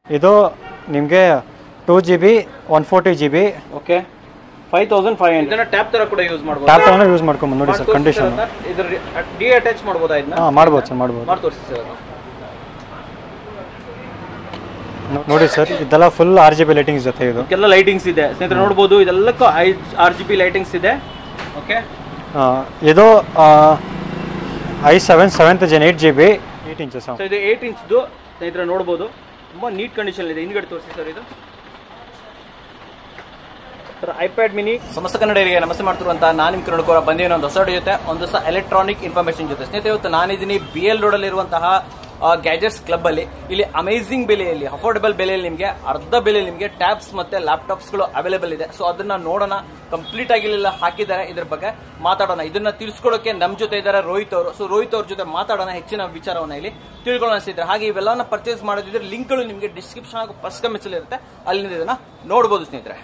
ಇದು ನಿಮಗೆ two G B one forty G B okay five thousand five hundred ಇದನ್ನ tab ತರ ಕೂಡ ಯೂಸ್ ಮಾಡ್ಬೋದು ಟ್ಯಾಪ್ ತಗೊಂಡು ಯೂಸ್ ಮಾಡ್ಕೊಂಬೋದು ನೋಡಿ ಸರ್ ಕಂಡೀಷನ್ ಇದ್ರ ಡಿ ಅಟ್ಯಾಚ್ ಮಾಡ್ಬೋದಾ ಇದನ್ನ ಹಾಂ ಮಾಡ್ಬೋದು ಸರ್ ಮಾಡ್ಬೋದು ಮಾಡಿ ತೋರಿಸಿ ಸರ್ ನೋ- ನೋಡಿ ಸರ್ ಇದೆಲ್ಲ full R G B lightings ಜೊತೆ ಇದು ಇದಕ್ಕೆಲ್ಲ ಲೈಟಿಂಗ್ಸ್ ಇದೆ ಸ್ನೇಹಿತರೆ ನೋಡ್ಬೋದು ಇದೆಲ್ಲಕ್ಕೂ I R G B lightings ಇದೆ ಓಕೆ ಆ, ಇದು I seven seventh gen eight G B eight inches so ಇದು ಏಟ್ ಇಂಚ್ದು ಸ್ನೇಹಿತರೆ ನೋಡ್ಬೋದು ತುಂಬಾ ನೀಟ್ ಕಂಡೀಷನ್ ಇದೆ ಹಿಂದ್ಗಡೆ ತೋರಿಸಿ ಸರ್ ಇದು ಸರ್ ಐಪ್ಯಾಡ್ ಮಿನಿ ಸಮಸ್ತ ಕನ್ನಡಿಗರಿಗೆ ನಮಸ್ತೆ ಮಾಡ್ತಿರುವಂತಹ ನಾನು ನಿಮ್ಮ ಕಿರಣಕೋರ ಬಂದಿನ ಒಂದು ಹೊಸ audio ಜೊತೆ ಒಂದು ಹೊಸ ಎಲೆಕ್ಟ್ರಾನಿಕ್ ಇನ್ಫಾರ್ಮೇಶನ್ ಜೊತೆ ಸ್ನೇಹಿತರೆ ಇವತ್ತು ನಾನಿದ್ದೀನಿ ಬಿ ಎಲ್ ರೋಡ್ ಅಲ್ಲಿ ಇರುವಂತಹ ಗ್ಯಾಜೆಟ್ಸ್ ಕ್ಲಬ್ ಅಲ್ಲಿ ಇಲ್ಲಿ ಅಮೇಸಿಂಗ್ ಬೆಲೆಯಲ್ಲಿ ಅಫೋರ್ಡಬಲ್ ಬೆಲೆಯಲ್ಲಿ ನಿಮಗೆ ಅರ್ಧ ಬೆಲೆಯಲ್ಲಿ ನಿಮಗೆ ಟ್ಯಾಬ್ಸ್ ಮತ್ತೆ ಲ್ಯಾಪ್ಟಾಪ್ಸ್ ಗಳು ಅವೈಲೇಬಲ್ ಇದೆ ಸೊ ಅದನ್ನ ನೋಡೋಣ ಕಂಪ್ಲೀಟ್ ಆಗಿ ಇಲ್ಲೆಲ್ಲ ಹಾಕಿದ್ದಾರೆ ಇದ್ರ ಬಗ್ಗೆ ಮಾತಾಡೋಣ ಇದನ್ನ ತಿಳಿಸ್ಕೊಡೋಕೆ ನಮ್ ಜೊತೆ ಇದ್ದಾರೆ ರೋಹಿತ್ ಅವರು ಸೊ ರೋಹಿತ್ ಅವ್ರ ಜೊತೆ ಮಾತಾಡೋಣ ಹೆಚ್ಚಿನ ವಿಚಾರವನ್ನ ಇಲ್ಲಿ ತಿಳ್ಕೊಳ್ಳೋಣ ಸ್ನೇಹಿತರೆ ಹಾಗೆ ಇವೆಲ್ಲವನ್ನ ಪರ್ಚೇಸ್ ಮಾಡೋದಿದ್ರೆ ಲಿಂಕ್ಗಳು ನಿಮಗೆ ಡಿಸ್ಕ್ರಿಪ್ಷನ್ ಹಾಗೂ ಫಸ್ಟ್ ಕಮೆಂಟ್ಸ್ ಇರುತ್ತೆ ಅಲ್ಲಿಂದ ಇದನ್ನ ನೋಡಬಹುದು ಸ್ನೇಹಿತರೆ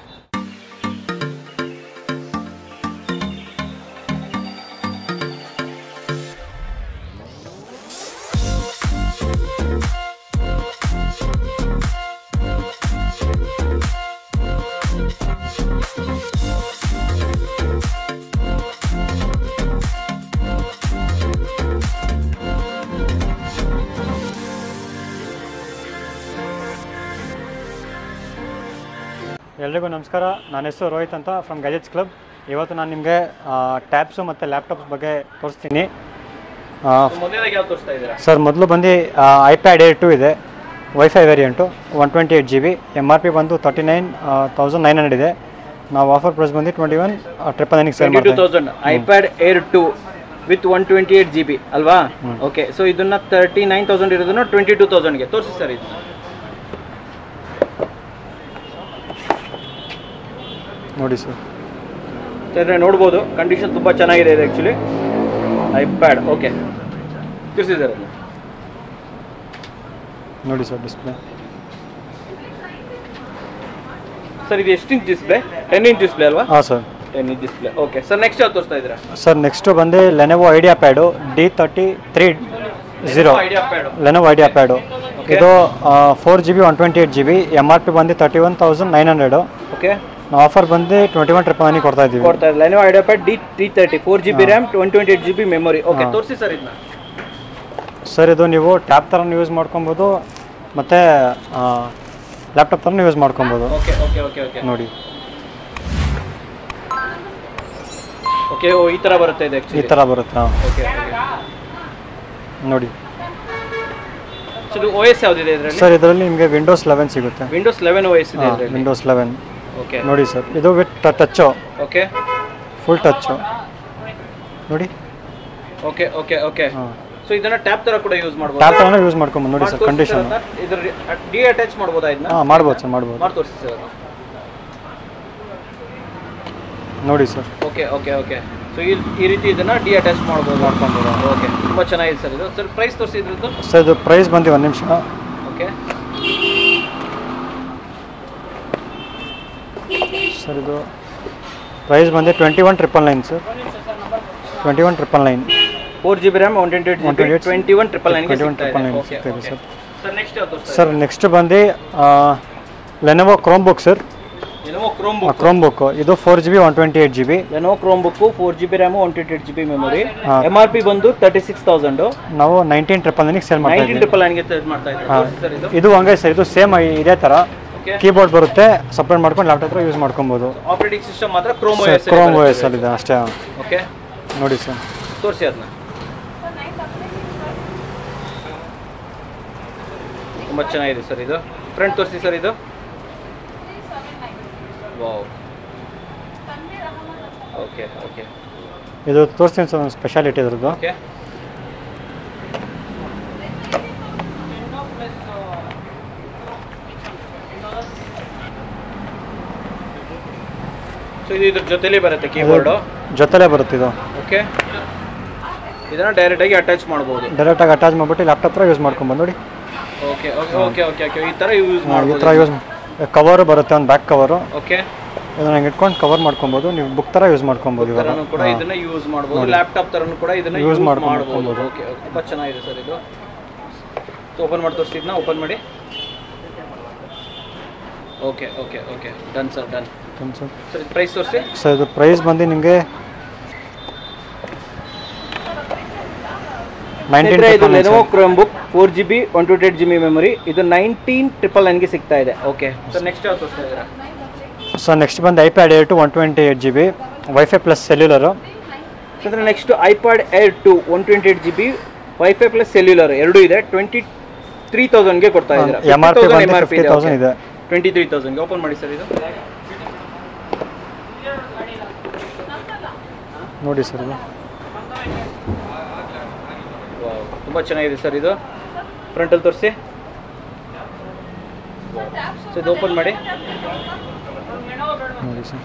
ಎಲ್ರಿಗೂ ನಮಸ್ಕಾರ ನನ್ನ ಹೆಸರು ರೋಹಿತ್ ಅಂತ ಫ್ರಮ್ ಗ್ಯಾಜೆಟ್ಸ್ ಕ್ಲಬ್ ಇವತ್ತು ನಾನು ನಿಮಗೆ ಟ್ಯಾಬ್ಸು ಮತ್ತು ಲ್ಯಾಪ್ಟಾಪ್ಸ್ ಬಗ್ಗೆ ತೋರಿಸ್ತೀನಿ ಮೊದಲನೇದಾಗಿ ಯಾವ್ದು ತೋರಿಸ್ತಾ ಇದ್ದೀರಾ ಸರ್ ಮೊದಲು ಬಂದು ಐಪ್ಯಾಡ್ ಏರ್ ಟು ಇದೆ wifi variant one twenty eight G B M R P ಬಂದು thirty nine thousand nine hundred ಇದೆ ನಾವು ಆಫರ್ ಪ್ರೈಸ್ ಬಂದು ಟ್ವೆಂಟಿ ಒನ್ ಟ್ರಿಪಲ್ ನೈನಿಗೆ ಸೇಲ್ ಟ್ವೆಂಟಿ ಟೂ ಮಾಡ್ತೀವಿ thousand iPad air two with one twenty eight G B ಅಲ್ವಾ okay so ಇದನ್ನ thirty nine thousand ಇರೋದನ್ನ twenty two ತೌಸಂಡ್ಗೆ ತೋರಿಸಿ ಸರ್ ಇದು ನೋಡಿ ಸರ್ ಸರ್ ನೋಡ್ಬೋದು ಕಂಡೀಷನ್ ತುಂಬ ಚೆನ್ನಾಗಿದೆ ಇದು ಆ್ಯಕ್ಚುಲಿ ಐಪ್ಯಾಡ್ ಓಕೆ ತಿಳಿಸಿ ಸರ್ ಅದನ್ನ ನೋಡಿ ಸರ್ ಡಿಸ್ಪ್ಲೇ ಸರ್ ಇದು ಎಷ್ಟು inch display ten inch display ಅಲ್ವಾ ಹಾಂ sir ten inch display okay sir next ಯಾವ್ದು ತೋರಿಸ್ತಾ ಇದ್ದೀರಾ ಸರ್ ನೆಕ್ಸ್ಟು ಬಂದು Lenovo IdeaPad D thirty three zero IdeaPad Lenovo IdeaPad ಇದು four G B one twenty eight G B M R P ಬಂದು thirty one thousand nine hundred okay ನಾವು offer ಬಂದು twenty one triple ನೈನಿಗೆ ಕೊಡ್ತಾ ಇದ್ದೀವಿ ಕೊಡ್ತಾ ಇದ್ದಾರೆ Lenovo IdeaPad D three thirty four G B RAM one twenty eight G B memory okay ತೋರಿಸಿ sir ಇದನ್ನ ಸರ್ ಇದು ನೀವು ಟ್ಯಾಬ್ ಥರನೂ ಯೂಸ್ ಮಾಡ್ಕೊಬೋದು ಮತ್ತು ಲ್ಯಾಪ್ಟಾಪ್ ಥರನೂ ಯೂಸ್ ಮಾಡ್ಕೊಬೋದು ಓಕೆ ಓಕೆ ಓಕೆ ಓಕೆ ನೋಡಿ ಓಕೆ ಓ ಈ ಥರ ಬರುತ್ತೆ ಇದು ಈ ಆ್ಯಕ್ಚುಲಿ ಥರ ಬರುತ್ತೆ ಹಾಂ ಓಕೆ ನೋಡಿ ಸೊ ಇದು ಓ ಎಸ್ ಯಾವುದಿದೆ ಇದರಲ್ಲಿ ಸರ್ ಇದರಲ್ಲಿ ನಿಮಗೆ ವಿಂಡೋಸ್ ಲೆವೆನ್ ಸಿಗುತ್ತೆ ವಿಂಡೋಸ್ ಲೆವೆನ್ ಓ ಎಸ್ ಇದೆ ಇದರಲ್ಲಿ ವಿಂಡೋಸ್ ಲೆವೆನ್ ಓಕೆ ನೋಡಿ ಸರ್ ಇದು with touch okay full touch ನೋಡಿ ಓಕೆ ಓಕೆ ಓಕೆ ಹಾಂ ಸೊ ಇದನ್ನ ಟ್ಯಾಪ್ ತರ ಕೂಡ ಯೂಸ್ ಮಾಡ್ಬೋದು ಟ್ಯಾಬ್ ಥರನೂ ಯೂಸ್ ಮಾಡ್ಕೊಬೋದು ನೋಡಿ ಸರ್ ಕಂಡೀಷನ್ ಇದ್ರ ಡಿ ಅಟ್ಯಾಚ್ ಮಾಡ್ಬೋದಾ ಇದನ್ನ ಹಾಂ ಮಾಡ್ಬೋದು ಸರ್ ಮಾಡ್ಬೋದು ಮಾಡಿ ತೋರಿಸಿ ಸರ್ ನೋಡಿ sir okay okay okay so ಈ ಈ ರೀತಿ ಇದನ್ನ ಡಿ ಅಟ್ಯಾಚ್ ಮಾಡ್ಬೋದು ಮಾಡ್ಕೊಬೋದು ಓಕೆ ತುಂಬಾ ಚೆನ್ನಾಗಿದೆ ಸರ್ ಇದು ಸರ್ ಪ್ರೈಸ್ ತೋರಿಸಿ ಇದ್ರದ್ದು ಸರ್ ಇದು ಪ್ರೈಸ್ ಬಂದು ಒಂದು ನಿಮಿಷ ಓಕೆ ಸರ್ ಇದು ಪ್ರೈಸ್ ಬಂದು twenty one triple nine sir twenty one triple nine four G B RAM one twenty eight G B 128 twenty one triple ನೈನ್ಗೆ 21 ಸಿಗ್ತಾ triple ಇದೆ nine ಓಕೆ ಸಿಗ್ತಾ ಇದೆ ಓಕೆ ಸರ್. ಸರ್ ನೆಕ್ಸ್ಟ್ ಯಾವ್ದು ತೋರಿಸ್ತಾ sir next ಬಂದು Lenovo Chromebook sir Lenovo Chromebook Chromebook ಇದು four G B one twenty eight G B Lenovo Chromebook four G B RAM one twenty eight G B memory ಹಾ. M R P ಬಂದು thirty six thousand ನಾವು nineteen triple ನೈನಿಗೆ sale ಮಾಡ್ತಾ nineteen ಇದ್ದೀವಿ triple ನೈನ್ಗೆ sale ಮಾಡ್ತಾ ಇದ್ದಾರೆ ಹಾಂ ತೋರಿಸಿ ಸರ್ ಇದು ಇದು ಹಂಗೆ ಸರ್ ಇದು ಸೇಮ್ ಇದೇ ಥರ ಓಕೆ ಕೀಬೋರ್ಡ್ ಬರುತ್ತೆ ಸಪ್ರೇಟ್ ಮಾಡ್ಕೊಂಡು ಲ್ಯಾಪ್ಟಾಪ್ ಯೂಸ್ ಮಾಡ್ಕೊಬೋದು ಆಪರೇಟಿಂಗ್ ಸಿಸ್ಟಮ್ ಮಾತ್ರ ಕ್ರೋಮ್ ಕ್ರೋಮ್ ಓ ಎಸ್ ಅಲ್ಲಿದೆ ಅಷ್ಟೇ ಓಕೆ ನೋಡಿ ಸರ್ ತೋರಿಸಿ ಅದನ್ನ ತುಂಬ ಚೆನ್ನಾಗಿದೆ ಸರ್ ಇದು ಫ್ರಂಟ್ ತೋರಿಸಿ ಸರ್ ಇದು ವಾವ್ ಓಕೆ ಓಕೆ ಇದು ತೋರಿಸ್ತೀನಿ ಸರ್ ಒಂದು ಸ್ಪೆಷಾಲಿಟಿ ಇದ್ರದ್ದು ಓಕೆ ಸೊ ಇದು ಇದ್ರ ಜೊತೆಲೇ ಬರುತ್ತೆ ಕೀಬೋರ್ಡು ಜೊತೆಲೇ ಬರುತ್ತೆ ಇದು ಓಕೆ ಇದನ್ನ ಡೈರೆಕ್ಟ್ ಆಗಿ ಅಟ್ಯಾಚ್ ಮಾಡ್ಬೋದು ಡೈರೆಕ್ಟಾಗಿ ಅಟ್ಯಾಚ್ ಮಾಡಿಬಿಟ್ಟು ಲ್ಯಾಪ್ಟಾಪ್ ಥರ ಯೂಸ್ ಮಾಡ್ಕೊಬೋದು ನೋಡಿ okay okay okay okay okay ಈ ಥರ ಯೂಸ್ ಈ ಮಾಡ್ಬೋದು ಥರ ಯೂಸ್ ಕವರು ಬರುತ್ತೆ ಒಂದು ಬ್ಯಾಕ್ ಕವರು ಓಕೆ ಇದನ್ನ ಹಿಂಗೆ ಇಟ್ಕೊಂಡು ಕವರ್ ಮಾಡ್ಕೊಬೋದು ನೀವು ಬುಕ್ ಥರ ಯೂಸ್ ಮಾಡ್ಕೊಬೋದು ಇವಾಗ ತರನು ಕೂಡ ಇದನ್ನ ಯೂಸ್ ಮಾಡ್ಬೋದು ಲ್ಯಾಪ್ಟಾಪ್ ತರನು ಕೂಡ ಇದನ್ನ Use ಯೂಸ್ ಮಾಡ್ಕೊಂಡು ಮಾಡ್ಬೋದು ಓಕೆ ತುಂಬಾ ಚೆನ್ನಾಗಿದೆ ಸರ್ ಇದು ಓಪನ್ ಮಾಡಿ ತೋರಿಸ್ತಿದ್ನ ಓಪನ್ ಮಾಡಿ okay okay okay done sir done sir sir price ತೋರಿಸಿ ಸರ್ ಇದು ಪ್ರೈಸ್ ಬಂದು ನಿಮಗೆ ನೈನ್ಟೀನ್ ಇದು Lenovo Chromebook four G B one twenty eight G B memory ಇದು ನೈನ್ಟೀನ್ ಟ್ರಿಪಲ್ ನೈನ್ಗೆ ಸಿಗ್ತಾ ಇದೆ ಓಕೆ ಸರ್ ನೆಕ್ಸ್ಟ್ ಯಾವ್ದು ತೋರಿಸ್ತಾ ಇದ್ದೀರಾ ಸರ್ ನೆಕ್ಸ್ಟ್ ಬಂದು iPad air two one twenty eight G B WiFi plus cellular ಅಂದರೆ next iPad Air two one twenty eight G B WiFi plus cellular ಎರಡೂ ಇದೆ ಟ್ವೆಂಟಿ ತ್ರೀ ತೌಸಂಡ್ಗೆ ಕೊಡ್ತಾ ಇದ್ದೀರಾ ಎಮ್ ಆರ್ ಪಿ ಬಂದು ಫಿಫ್ಟಿ ತೌಸಂಡ್ ಇದೆ twenty three ತೌಸಂಡ್ಗೆ open ಮಾಡಿ ಸರ್ ಇದು ನೋಡಿ ಸರ್ ಇದು ತುಂಬ ಚೆನ್ನಾಗಿದೆ ಸರ್ ಇದು ಫ್ರಂಟಲ್ಲಿ ತೋರಿಸಿ ಸೊ ಇದು ಓಪನ್ ಮಾಡಿ ನೋಡಿ ಸರ್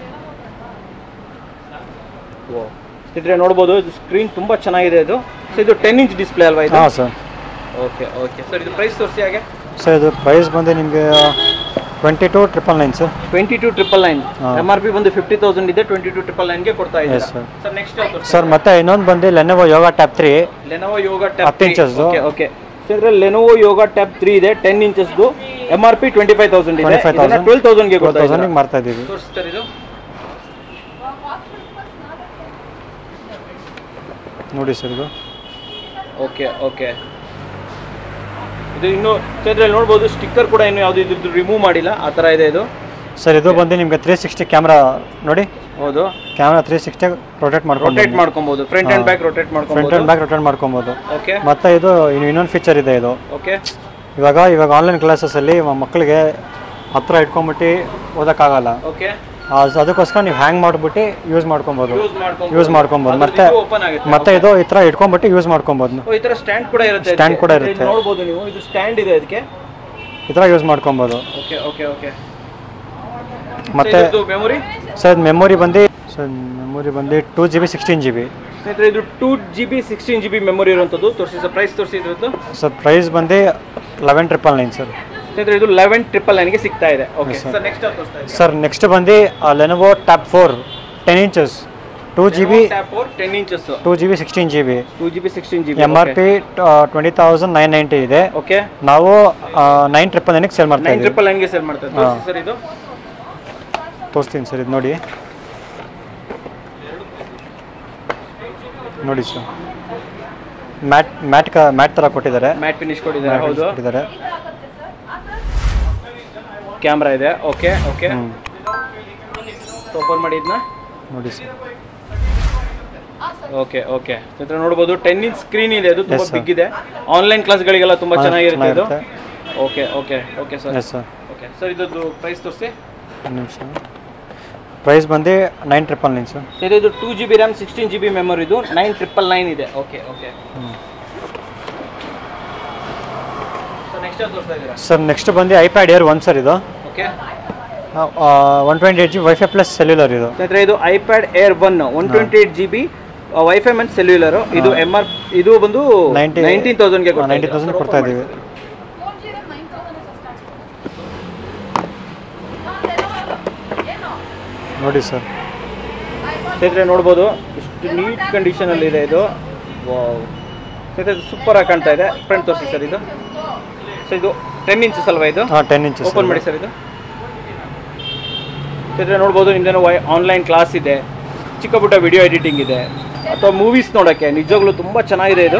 ಇದ್ರೆ ನೋಡ್ಬೋದು ಇದು ಸ್ಕ್ರೀನ್ ತುಂಬ ಚೆನ್ನಾಗಿದೆ ಇದು ಸೊ ಇದು ಟೆನ್ ಇಂಚ್ ಡಿಸ್ಪ್ಲೇ ಅಲ್ವಾ ಇದು ಹಾಂ ಸರ್ ಓಕೆ ಓಕೆ ಸರ್ ಇದು ಪ್ರೈಸ್ ತೋರಿಸಿ ಹಾಗೆ ಸರ್ ಇದು ಪ್ರೈಸ್ ಬಂದು ನಿಮಗೆ twenty two triple nine sir twenty two triple nine ಹಾ. ಎಮ್ ಆರ್ ಪಿ ಬಂದು ಫಿಫ್ಟಿ ತೌಸಂಡ್ ಇದೆ ಟ್ವೆಂಟಿ ಟು ಟ್ರಿಪಲ್ ನೈನ್ಗೆ ಕೊಡ್ತಾ ಇದೆ Yes, sir. ಸರ್ ನೆಕ್ಸ್ಟ್ ಯಾವ್ದು ಸರ್ ಮತ್ತೆ ಇನ್ನೊಂದು ಬಂದು Lenovo Yoga Tab three Lenovo Yoga Tab ಹತ್ತು inches ದು. ಓಕೆ ಓಕೆ ಸೊ ಇದ್ರಲ್ಲಿ ಲೆನೋವೋ ಯೋಗ ಟ್ಯಾಬ್ ತ್ರೀ ಇದೆ ten ಇಂಚಸ್ದು M R P twenty five thousand ಇದೆ ಟ್ವೆಂಟಿ ಫೈವ್ ತೌಸಂಡ್ ಟ್ವೆಲ್ ತೌಸಂಡ್ಗೆ ಕೊಡ್ತಾ ತೌಸಂಡಿಗೆ ಇದ್ದಾರೆ ಮಾರ್ತಾ ಇದ್ದೀವಿ ತೋರಿಸ್ತಾರೆ ಇದು ನೋಡಿ ಸರ್ ಇದು ಓಕೆ ಓಕೆ ಇದು ಇನ್ನು ಸೊ ಇದ್ರಲ್ಲಿ ನೋಡ್ಬೋದು ಸ್ಟಿಕ್ಕರ್ ಕೂಡ ಇನ್ನು ಯಾವುದು ಇದ್ರದ್ದು ರಿಮೂವ್ ಮಾಡಿಲ್ಲ ಆ ಥರ ಇದೆ ಇದು ಸರ್ ಇದು ಬಂದು ನಿಮಗೆ ತ್ರೀ ಸಿಕ್ಸ್ಟಿ ಕ್ಯಾಮ್ರಾ ನೋಡಿ ಹೌದು ಕ್ಯಾಮ್ರಾ ತ್ರೀ ಸಿಕ್ಸ್ಟಿ ರೊಟೇಟ್ ಮಾಡ್ಕೊಂಡು ರೊಟೇಟ್ ಮಾಡ್ಕೊಬಹುದು front and back rotate front ಮಾಡ್ಕೊಬಹುದು ಆ್ಯಂಡ್ ಬ್ಯಾಕ್ ರೊಟೇಟ್ ಮಾಡ್ಕೊಬೋದು ಓಕೆ ಮತ್ತೆ ಇದು ಇನ್ನು ಇನ್ನೊಂದು ಫೀಚರ್ ಇದೆ ಇದು ಓಕೆ ಇವಾಗ ಇವಾಗ ಆನ್ಲೈನ್ ಕ್ಲಾಸಸ್ಸಲ್ಲಿ ಮಕ್ಕಳಿಗೆ ಹತ್ರ ಇಟ್ಕೊಂಬಿಟ್ಟು ಓದೋಕ್ಕಾಗಲ್ಲ ಆ, ಓಕೆ so ಅದಕ್ಕೋಸ್ಕರ ನೀವು ಹ್ಯಾಂಗ್ ಮಾಡಿಬಿಟ್ಟು ಯೂಸ್ ಮಾಡ್ಕೊಬೋದು ಯೂಸ್ ಮಾಡ್ಕೊಂಡು ಯೂಸ್ ಮಾಡ್ಕೊಬೋದು ಮತ್ತೆ ಓಪನ್ ಆಗುತ್ತೆ ಮತ್ತೆ ಇದು ಈ ಥರ ಇಟ್ಕೊಂಬಿಟ್ಟು ಯೂಸ್ ಮಾಡ್ಕೊಬೋದು ಓ, ಈ ತರ ಸ್ಟ್ಯಾಂಡ್ ಕೂಡ ಇರುತ್ತೆ Stand ಇದಕ್ಕೆ. ಕೂಡ ಇಲ್ಲಿ ಇರುತ್ತೆ. ನೋಡ್ಬೋದು ನೀವು ಇದು ಸ್ಟ್ಯಾಂಡ್ ಇದೆ ಅದಕ್ಕೆ ಈ ಥರ ಯೂಸ್ ಮಾಡ್ಕೊಬೋದು ಓಕೆ ಓಕೆ ಓಕೆ ಮತ್ತೆ ಮೆಮೊರಿ ಸರ್ ಮೆಮೊರಿ ಬಂದು ಸರ್ ಮೆಮೊರಿ ಬಂದು two G B sixteen G B ಸ್ನೇಹಿತರೆ ಇದು two G B sixteen G B memory ಇರುವಂಥದ್ದು ತೋರಿಸಿ ಸರ್ ಪ್ರೈಸ್ ತೋರಿಸಿ ಇದ್ರದ್ದು ಸರ್ ಪ್ರೈಸ್ ಬಂದು ಲೆವೆನ್ ಟ್ರಿಪಲ್ ನೈನ್ ಸರ್ ಸ್ನೇಹಿತರೆ ಇದು ಲೆವೆನ್ ಟ್ರಿಪಲ್ ನೈನ್ಗೆ ಸಿಗ್ತಾ ಇದೆ okay Yes, sir. Sir next ತೋರಿಸ್ತಾ ಇದೆ ಸರ್ ನೆಕ್ಸ್ಟ್ ಬಂದು Lenovo Tab four ten inches two G B ten inches two G B sixteen G B two G B sixteen G B M R P twenty thousand nine ninety ಇದೆ okay ನಾವು nine triple ನೈನ್ಗೆ sale ಮಾಡ್ತಾ nine ಇದ್ದೀವಿ triple ನೈನ್ಗೆ sale ಮಾಡ್ತಾರೆ ತೋರಿಸಿ sir ಇದು ತೋರಿಸ್ತೀನಿ ಸರ್ ಇದು ನೋಡಿ ನೋಡಿ ಸರ್ ಮ್ಯಾಟ್ ಮ್ಯಾಟ್ ಕ ಮ್ಯಾಟ್ ಥರ ಕೊಟ್ಟಿದ್ದಾರೆ ಮ್ಯಾಟ್ ಫಿನಿಶ್ ಕೊಟ್ಟಿದ್ದಾರೆ ಹೌದು ಕೊಟ್ಟಿದ್ದಾರೆ ಕ್ಯಾಮ್ರಾ ಇದೆ ಓಕೆ ಓಕೆ ಹ್ಞೂ ಓಪನ್ ಮಾಡಿ ಇದನ್ನ ನೋಡಿ ಸರ್ ಓಕೆ ಓಕೆ ಚಿತ್ರ ನೋಡ್ಬೋದು ಟೆನ್ ಇಂಚ್ ಸ್ಕ್ರೀನ್ ಇದೆ ಅದು ತುಂಬಾ Yes, sir. ಬಿಗ್ ಇದೆ ಆನ್ಲೈನ್ ಕ್ಲಾಸ್ಗಳಿಗೆಲ್ಲ ತುಂಬಾ ಹಾ, ಚೆನ್ನಾಗಿರುತ್ತೆ ಇದು ಚೆನ್ನಾಗಿರುತ್ತೆ. Okay okay okay sir yes sir okay sir ಇದ್ದು ಪ್ರೈಸ್ ತೋರಿಸಿ ಒಂದು ನಿಮಿಷ ಪ್ರೈಸ್ ಬಂದು nine triple nine sir sir ಇದು two G B RAM sixteen G B memory ಇದು ನೈನ್ ಟ್ರಿಪಲ್ ನೈನ್ ಇದೆ ಓಕೆ ಓಕೆ ಹ್ಞೂ ಸರ್ ನೆಕ್ಸ್ಟ್ ಯಾವ್ದು ತೋರಿಸ್ತಾ ಇದ್ದೀರಾ ಸರ್ ನೆಕ್ಸ್ಟ್ ಬಂದು ಐಪ್ಯಾಡ್ ಏರ್ ಒನ್ ಸರ್ ಇದು okay one twenty eight G WiFi plus cellular ಇದು ಸ್ನೇಹಿತರೆ ಇದು iPad Air one one twenty eight G B WiFi ಮತ್ತು ಸೆಲ್ಯುಲರ್ ಇದು ಎಮ್ ಆರ್ ಇದು ಬಂದು ನೈಂಟಿ ನೈನ್ಟೀನ್ ತೌಸಂಡ್ಗೆ ನೈಂಟಿ ತೌಸಂಡ್ ಕೊಡ್ತಾ ಇದ್ದೀವಿ ನೋಡಿ ಸರ್ ಸ್ನೇಹಿತರೆ ನೋಡ್ಬೋದು ಇಷ್ಟು ನೀಟ್ ಕಂಡೀಷನಲ್ಲಿ ಇದೆ ಇದು ವಾವ್ ಸ್ನೇಹಿತರೆ ಸೂಪರ್ ಆಗಿ ಕಾಣ್ತಾ ಇದೆ ಫ್ರಂಟ್ ತೋರಿಸಿ ಸರ್ ಇದು ಸೊ ಇದು ಟೆನ್ ಇಂಚಸ್ ಅಲ್ವಾ ಇದು ಹಾಂ ಟೆನ್ ಇಂಚಸ್ ಓಪನ್ ಮಾಡಿ ಸರ್ ಇದು ಸ್ನೇಹಿತರೆ ನೋಡ್ಬೋದು ನಿಮ್ದೇನೋ ವೈ ಆನ್ಲೈನ್ ಕ್ಲಾಸ್ ಇದೆ ಚಿಕ್ಕ ಪುಟ್ಟ ವಿಡಿಯೋ ಎಡಿಟಿಂಗ್ ಇದೆ ಅಥವಾ ಮೂವೀಸ್ ನೋಡೋಕ್ಕೆ ನಿಜವಾಗ್ಲೂ ತುಂಬ ಚೆನ್ನಾಗಿದೆ ಇದು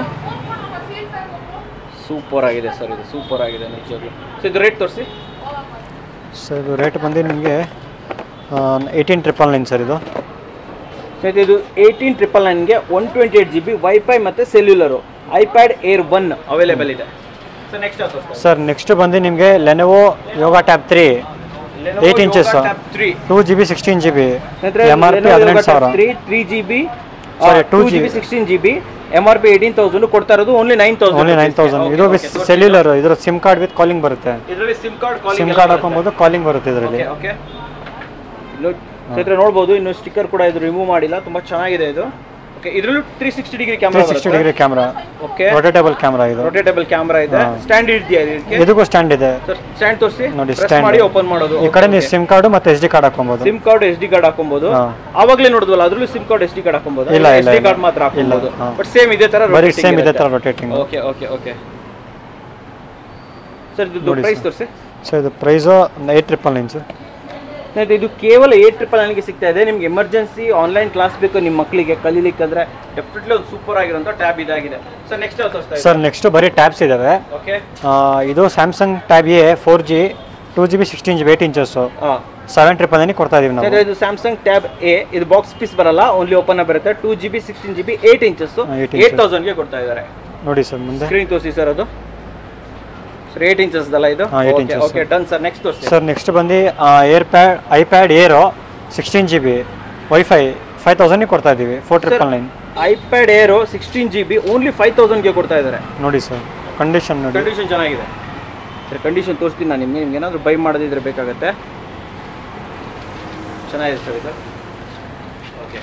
ಸೂಪರ್ ಆಗಿದೆ ಸರ್ ಇದು ಸೂಪರ್ ಆಗಿದೆ ನಿಜವಾಗ್ಲೂ ಸೊ ಇದು ರೇಟ್ ತೋರಿಸಿ ಸರ್ ಇದು ರೇಟ್ ಬಂದು ನಿಮಗೆ ಏಯ್ಟೀನ್ ಟ್ರಿಪಲ್ ನೈನ್ ಸರ್ ಇದು ಸ್ನೇಹಿತರೆ ಇದು ಏಯ್ಟೀನ್ ಟ್ರಿಪಲ್ ನೈನ್ಗೆ one twenty eight G B WiFi ಮತ್ತು cellular iPad Air one available ಇದೆ ಸೊ ನೆಕ್ಸ್ಟ್ ಸರ್ ನೆಕ್ಸ್ಟ್ ಬಂದು ನಿಮಗೆ Lenovo Yoga Tab three Eight inches. Three two G B sixteen G B M R P ಹದಿನೆಂಟು ಸಾವಿರ three three G B Sorry, two 2 G B sixteen G B M R P eighteen thousand ಕೊಡ್ತಾ ಇರೋದು only nine thousand only nine thousand ಇದು with cellular ಇದ್ರ SIM card with calling ಬರುತ್ತೆ ಇದರಲ್ಲಿ SIM card SIM card ಹಾಕೊಬೋದು calling ಬರುತ್ತೆ ಇದರಲ್ಲಿ okay ಇನ್ನು ಸ್ನೇಹಿತರೆ ನೋಡ್ಬೋದು ಇನ್ನು ಸ್ಟಿಕ್ಕರ್ ಕೂಡ ಇದು ರಿಮೂವ್ ಮಾಡಿಲ್ಲ ತುಂಬಾ ಚೆನ್ನಾಗಿದೆ ಇದು ಓಕೆ ಇದರಲ್ಲೂ three sixty degree three camera sixty degree camera okay rotatable camera ಇದು ರೊಟೇಟಬಲ್ ಕ್ಯಾಮ್ರಾ ಇದೆ ಹಾ. ಸ್ಟ್ಯಾಂಡ್ ಇದೆಯಾ ಇದಕ್ಕೆ ಇದಕ್ಕೂ ಸ್ಟ್ಯಾಂಡ್ ಇದೆ ಸ್ಟ್ಯಾಂಡ್ ತೋರಿಸಿ ನೋಡಿ, ಪ್ರೆಸ್ stand. ಮಾಡಿ ಓಪನ್ ಮಾಡೋದು ಈ ಕಡೆ ನೀವು ಸಿಮ್ ಕಾರ್ಡು ಮತ್ತೆ ಎಸ್ ಡಿ ಕಾರ್ಡ್ ಹಾಕೊಬೋದು SIM card S D card ಹಾಕೊಬಹುದು ಹಾ. ಆವಾಗಲೇ ನೋಡಿದ್ವಲ್ಲ ಅದ್ರಲ್ಲೂ SIM card S D card ಹಾಕೊಬಹುದು ಇಲ್ಲ, ಎಸ್ ಇಲ್ಲ, ಡಿ ಇಲ್ಲ. ಕಾರ್ಡ್ ಮಾತ್ರ ಇಲ್ಲ, ಹಾಕೊಬಹುದು ಹಾ. ಬಟ್ ಸೇಮ್ ಇದೇ ತರ ಬರೀ ಸೇಮ್ ಇದೇ ಥರ rotating okay okay okay sir ಇದು ನೋಡಿ ಪ್ರೈಸ್ sir. ತೋರಿಸಿ ಸರ್ ಇದು price eight triple nine sir ಸ್ನೇಹಿತರೆ ಇದು ಕೇವಲ ಏಟ್ ಟ್ರಿಪಲ್ ನನಗೆ ಸಿಗ್ತಾ ಇದೆ ನಿಮ್ಗೆ ಎಮರ್ಜೆನ್ಸಿ ಆನ್ಲೈನ್ ಕ್ಲಾಸ್ ಬೇಕು ನಿಮ್ಮ ಮಕ್ಕಳಿಗೆ ಕಲೀಲಿಕ್ಕೆ ಅಂದ್ರೆ ಡೆಫಿನೆಟ್ಲಿ ಒಂದು ಸೂಪರ್ ಆಗಿರೋಂಥ ಟ್ಯಾಬ್ ಇದಾಗಿದೆ ಸರ್ ನೆಕ್ಸ್ಟ್ ಯಾವ್ದು ತೋರಿಸ್ತಾ ಸರ್ ನೆಕ್ಸ್ಟು ಬರೀ ಟ್ಯಾಬ್ಸ್ ಇದ್ದಾವೆ ಓಕೆ ಆ, ಇದು Samsung Tab A four G two G B sixteen G B eight inches ಹಾಂ ಸೆವೆನ್ ಟ್ರಿಪಲ್ ನೈನ್ ಕೊಡ್ತಾ ಇದೀವಿ ನಾವು ಸ್ನೇಹಿತರೆ ಇದು ಸ್ಯಾಮ್ಸಂಗ್ ಟ್ಯಾಬ್ ಎ ಇದು ಬಾಕ್ಸ್ ಪೀಸ್ ಬರಲ್ಲ ಓನ್ಲಿ ಓಪನ್ ಬರುತ್ತೆ two G B sixteen G B eight inches ಹಾ, 8 ಏಟ್ inches. ತೌಸಂಡ್ಗೆ ಕೊಡ್ತಾ ಇದ್ದಾರೆ ನೋಡಿ ಸರ್ ಮುಂದೆ ಸ್ಕ್ರೀನ್ ತೋರಿಸಿ ಸರ್ ಅದು ಸರ್ ಏಟ್ ಇಂಚಸ್ ಅಲ್ಲ ಇದು ಹಾ, 8 okay inches. Okay done sir next ತೋರಿಸಿ ಸರ್ ನೆಕ್ಸ್ಟ್ ಬಂದು Air pad iPad Air sixteen G B WiFi five ತೌಸಂಡಿಗೆ ಕೊಡ್ತಾ ಇದ್ದೀವಿ four triple nine iPad Air sixteen G B only five ತೌಸಂಡ್ಗೆ ಕೊಡ್ತಾ ಇದ್ದಾರೆ ನೋಡಿ ಸರ್ ಕಂಡೀಷನ್ ನೋಡಿ ಕಂಡೀಷನ್ ಚೆನ್ನಾಗಿದೆ ಸರ್ ಕಂಡೀಷನ್ ತೋರಿಸ್ತೀನಿ ನಾನು ನಿಮಗೆ ನಿಮ್ಗೆ ಏನಾದರೂ ಬೈ ಮಾಡೋದಿದ್ರೆ ಬೇಕಾಗತ್ತೆ ಚೆನ್ನಾಗಿದೆ ಸರ್ ಇದು ಓಕೆ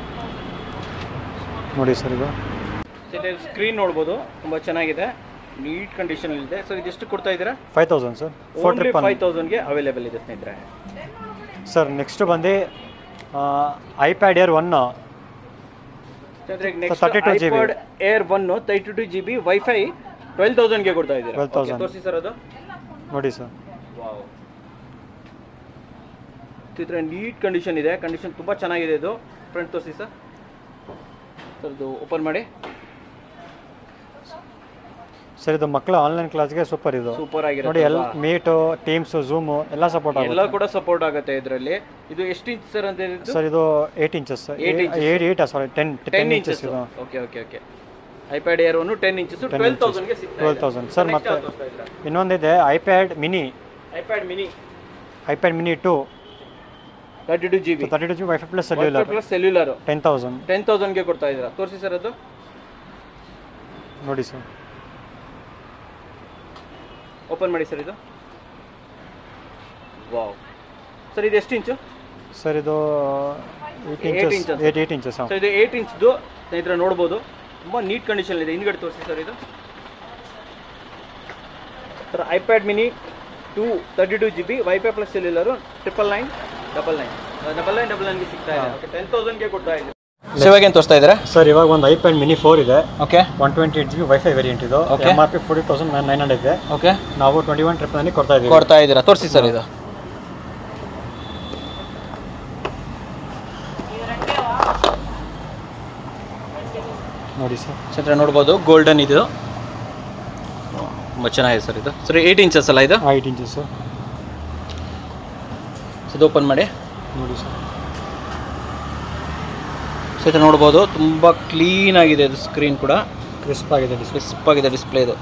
ನೋಡಿ ಸರ್ ಇದು ಸ್ಕ್ರೀನ್ ನೋಡ್ಬೋದು ತುಂಬ ಚೆನ್ನಾಗಿದೆ ನೀಟ್ ಕಂಡೀಷನ್ ಇದೆ ಸರ್ ಇದೆಷ್ಟು ಕೊಡ್ತಾ ಇದ್ದೀರಾ five thousand sir four only triple five ತೌಸಂಡ್ಗೆ ಅವೈಲೇಬಲ್ ಇದೆ ಸ್ನೇಹಿತರೆ ಸರ್ ನೆಕ್ಸ್ಟ್ ಬಂದು iPad Air one next 32 GB. IPad Air one thirty two G B WiFi twelve ತೌಸಂಡ್ಗೆ ಕೊಡ್ತಾ ಇದ್ದೀರಾ 12,000. ತೋರಿಸಿ ಸರ್ ಅದು ನೋಡಿ ಸರ್ ವಾವ್ ಚಿತ್ರ ನೀಟ್ ಕಂಡೀಷನ್ ಇದೆ ಕಂಡೀಷನ್ ತುಂಬ ಚೆನ್ನಾಗಿದೆ ಇದು ಫ್ರಂಟ್ ತೋರಿಸಿ ಸರ್ ಸರ್ ಇದು ಓಪನ್ ಮಾಡಿ ಸರ್ ಇದು ಮಕ್ಕಳ ಆನ್ಲೈನ್ ಕ್ಲಾಸ್ಗೆ ಸೂಪರ್ ಇದು ಸೂಪರ್ ನೋಡಿ ಆಗಿರುತ್ತೆ ಎಲ್ಲ ಮೀಟು ಟೀಮ್ಸು ಝೂಮು ಎಲ್ಲ ಸಪೋರ್ಟ್ ಎಲ್ಲ ಆಗುತ್ತೆ ಕೂಡ ಸಪೋರ್ಟ್ ಆಗುತ್ತೆ ಇದರಲ್ಲಿ ಇದು ಎಷ್ಟು ಇಂಚ್ ಸರ್ ಅಂತ ಹೇಳಿದ್ದು ಸರ್ ಇದು eight inches Eight inches. Eight eight sorry ten ten ten inches inches ಇದು okay okay okay iPad Air one ten inches twelve ತೌಸಂಡ್ಗೆ ಸಿಗ್ತಾ ಟ್ವೆಲ್ ತೌಸಂಡ್ ಸರ್ ಮತ್ತೆ ಇನ್ನೊಂದಿದೆ iPad mini iPad mini iPad mini two thirty two G B thirty two G WiFi plus cellular plus cellular ten thousand ten ತೌಸಂಡ್ಗೆ ಕೊಡ್ತಾ ಇದ್ದೀರಾ ತೋರಿಸಿ sir ಅದು ನೋಡಿ ಸರ್ ಓಪನ್ ಮಾಡಿ ಸರ್ ಇದು ವಾವ್ ಸರ್ ಇದು ಎಷ್ಟು ಇಂಚು ಸರ್ ಇದು eight Eight inches inches. Eight eight inches so ಇದು ಏಟ್ ಇಂಚ್ದು ಸ್ನೇಹಿತರೆ ನೋಡ್ಬೋದು ತುಂಬ ನೀಟ್ ಕಂಡೀಷನ್ ಇದೆ ಹಿಂದ್ಗಡೆ ತೋರಿಸಿ ಸರ್ ಇದು sir iPad mini two thirty two G B WiFi plus cellular triple nine double nine double nine double ನೈನ್ಗೆ ಸಿಗ್ತಾ ಇದೆ ಓಕೆ ಟೆನ್ ತೌಸಂಡ್ಗೆ ಕೊಡ್ತಾ ಇದೆ ಇವಾಗ ಏನು ತೋರಿಸ್ತಾ ಇದ್ದಾರೆ ಸರ್ ಇವಾಗ ಒಂದು ಐಪ್ಯಾಡ್ ಮಿನಿ ಫೋರ್ ಇದೆ okay one twenty eight G B WiFi variant ಇದು Okay. M R P forty thousand nine hundred ಇದೆ ಓಕೆ ನಾವು ಟ್ವೆಂಟಿ ಒನ್ ಟ್ರಿಪ್ ನಲ್ಲಿ ಕೊಡ್ತಾ ಇದ್ದೀವಿ ಕೊಡ್ತಾ ಇದ್ದೀರಾ ತೋರಿಸಿ ಸರ್ ಇದು ನೋಡಿ ಸರ್ ಚಿತ್ರ ನೋಡ್ಬೋದು ಗೋಲ್ಡನ್ ಇದು ತುಂಬ ಚೆನ್ನಾಗಿದೆ ಸರ್ ಇದು ಸರ್ ಏಯ್ಟ್ ಇಂಚಸ್ ಅಲ್ಲ ಇದು ಏಯ್ಟ್ ಇಂಚಸ್ ಸರ್ ಇದು ಓಪನ್ ಮಾಡಿ ನೋಡಿ ಸರ್ ಸೊ ಇದು ನೋಡ್ಬೋದು ತುಂಬ ಕ್ಲೀನ್ ಆಗಿದೆ ಇದು ಸ್ಕ್ರೀನ್ ಕೂಡ ಕ್ರಿಸ್ಪ್ ಆಗಿದೆ ಡಿಸ್ಪ್ಲೇ ಕ್ರಿಸ್ಪ್ ಆಗಿದೆ ಡಿಸ್ಪ್ಲೇ ಇದು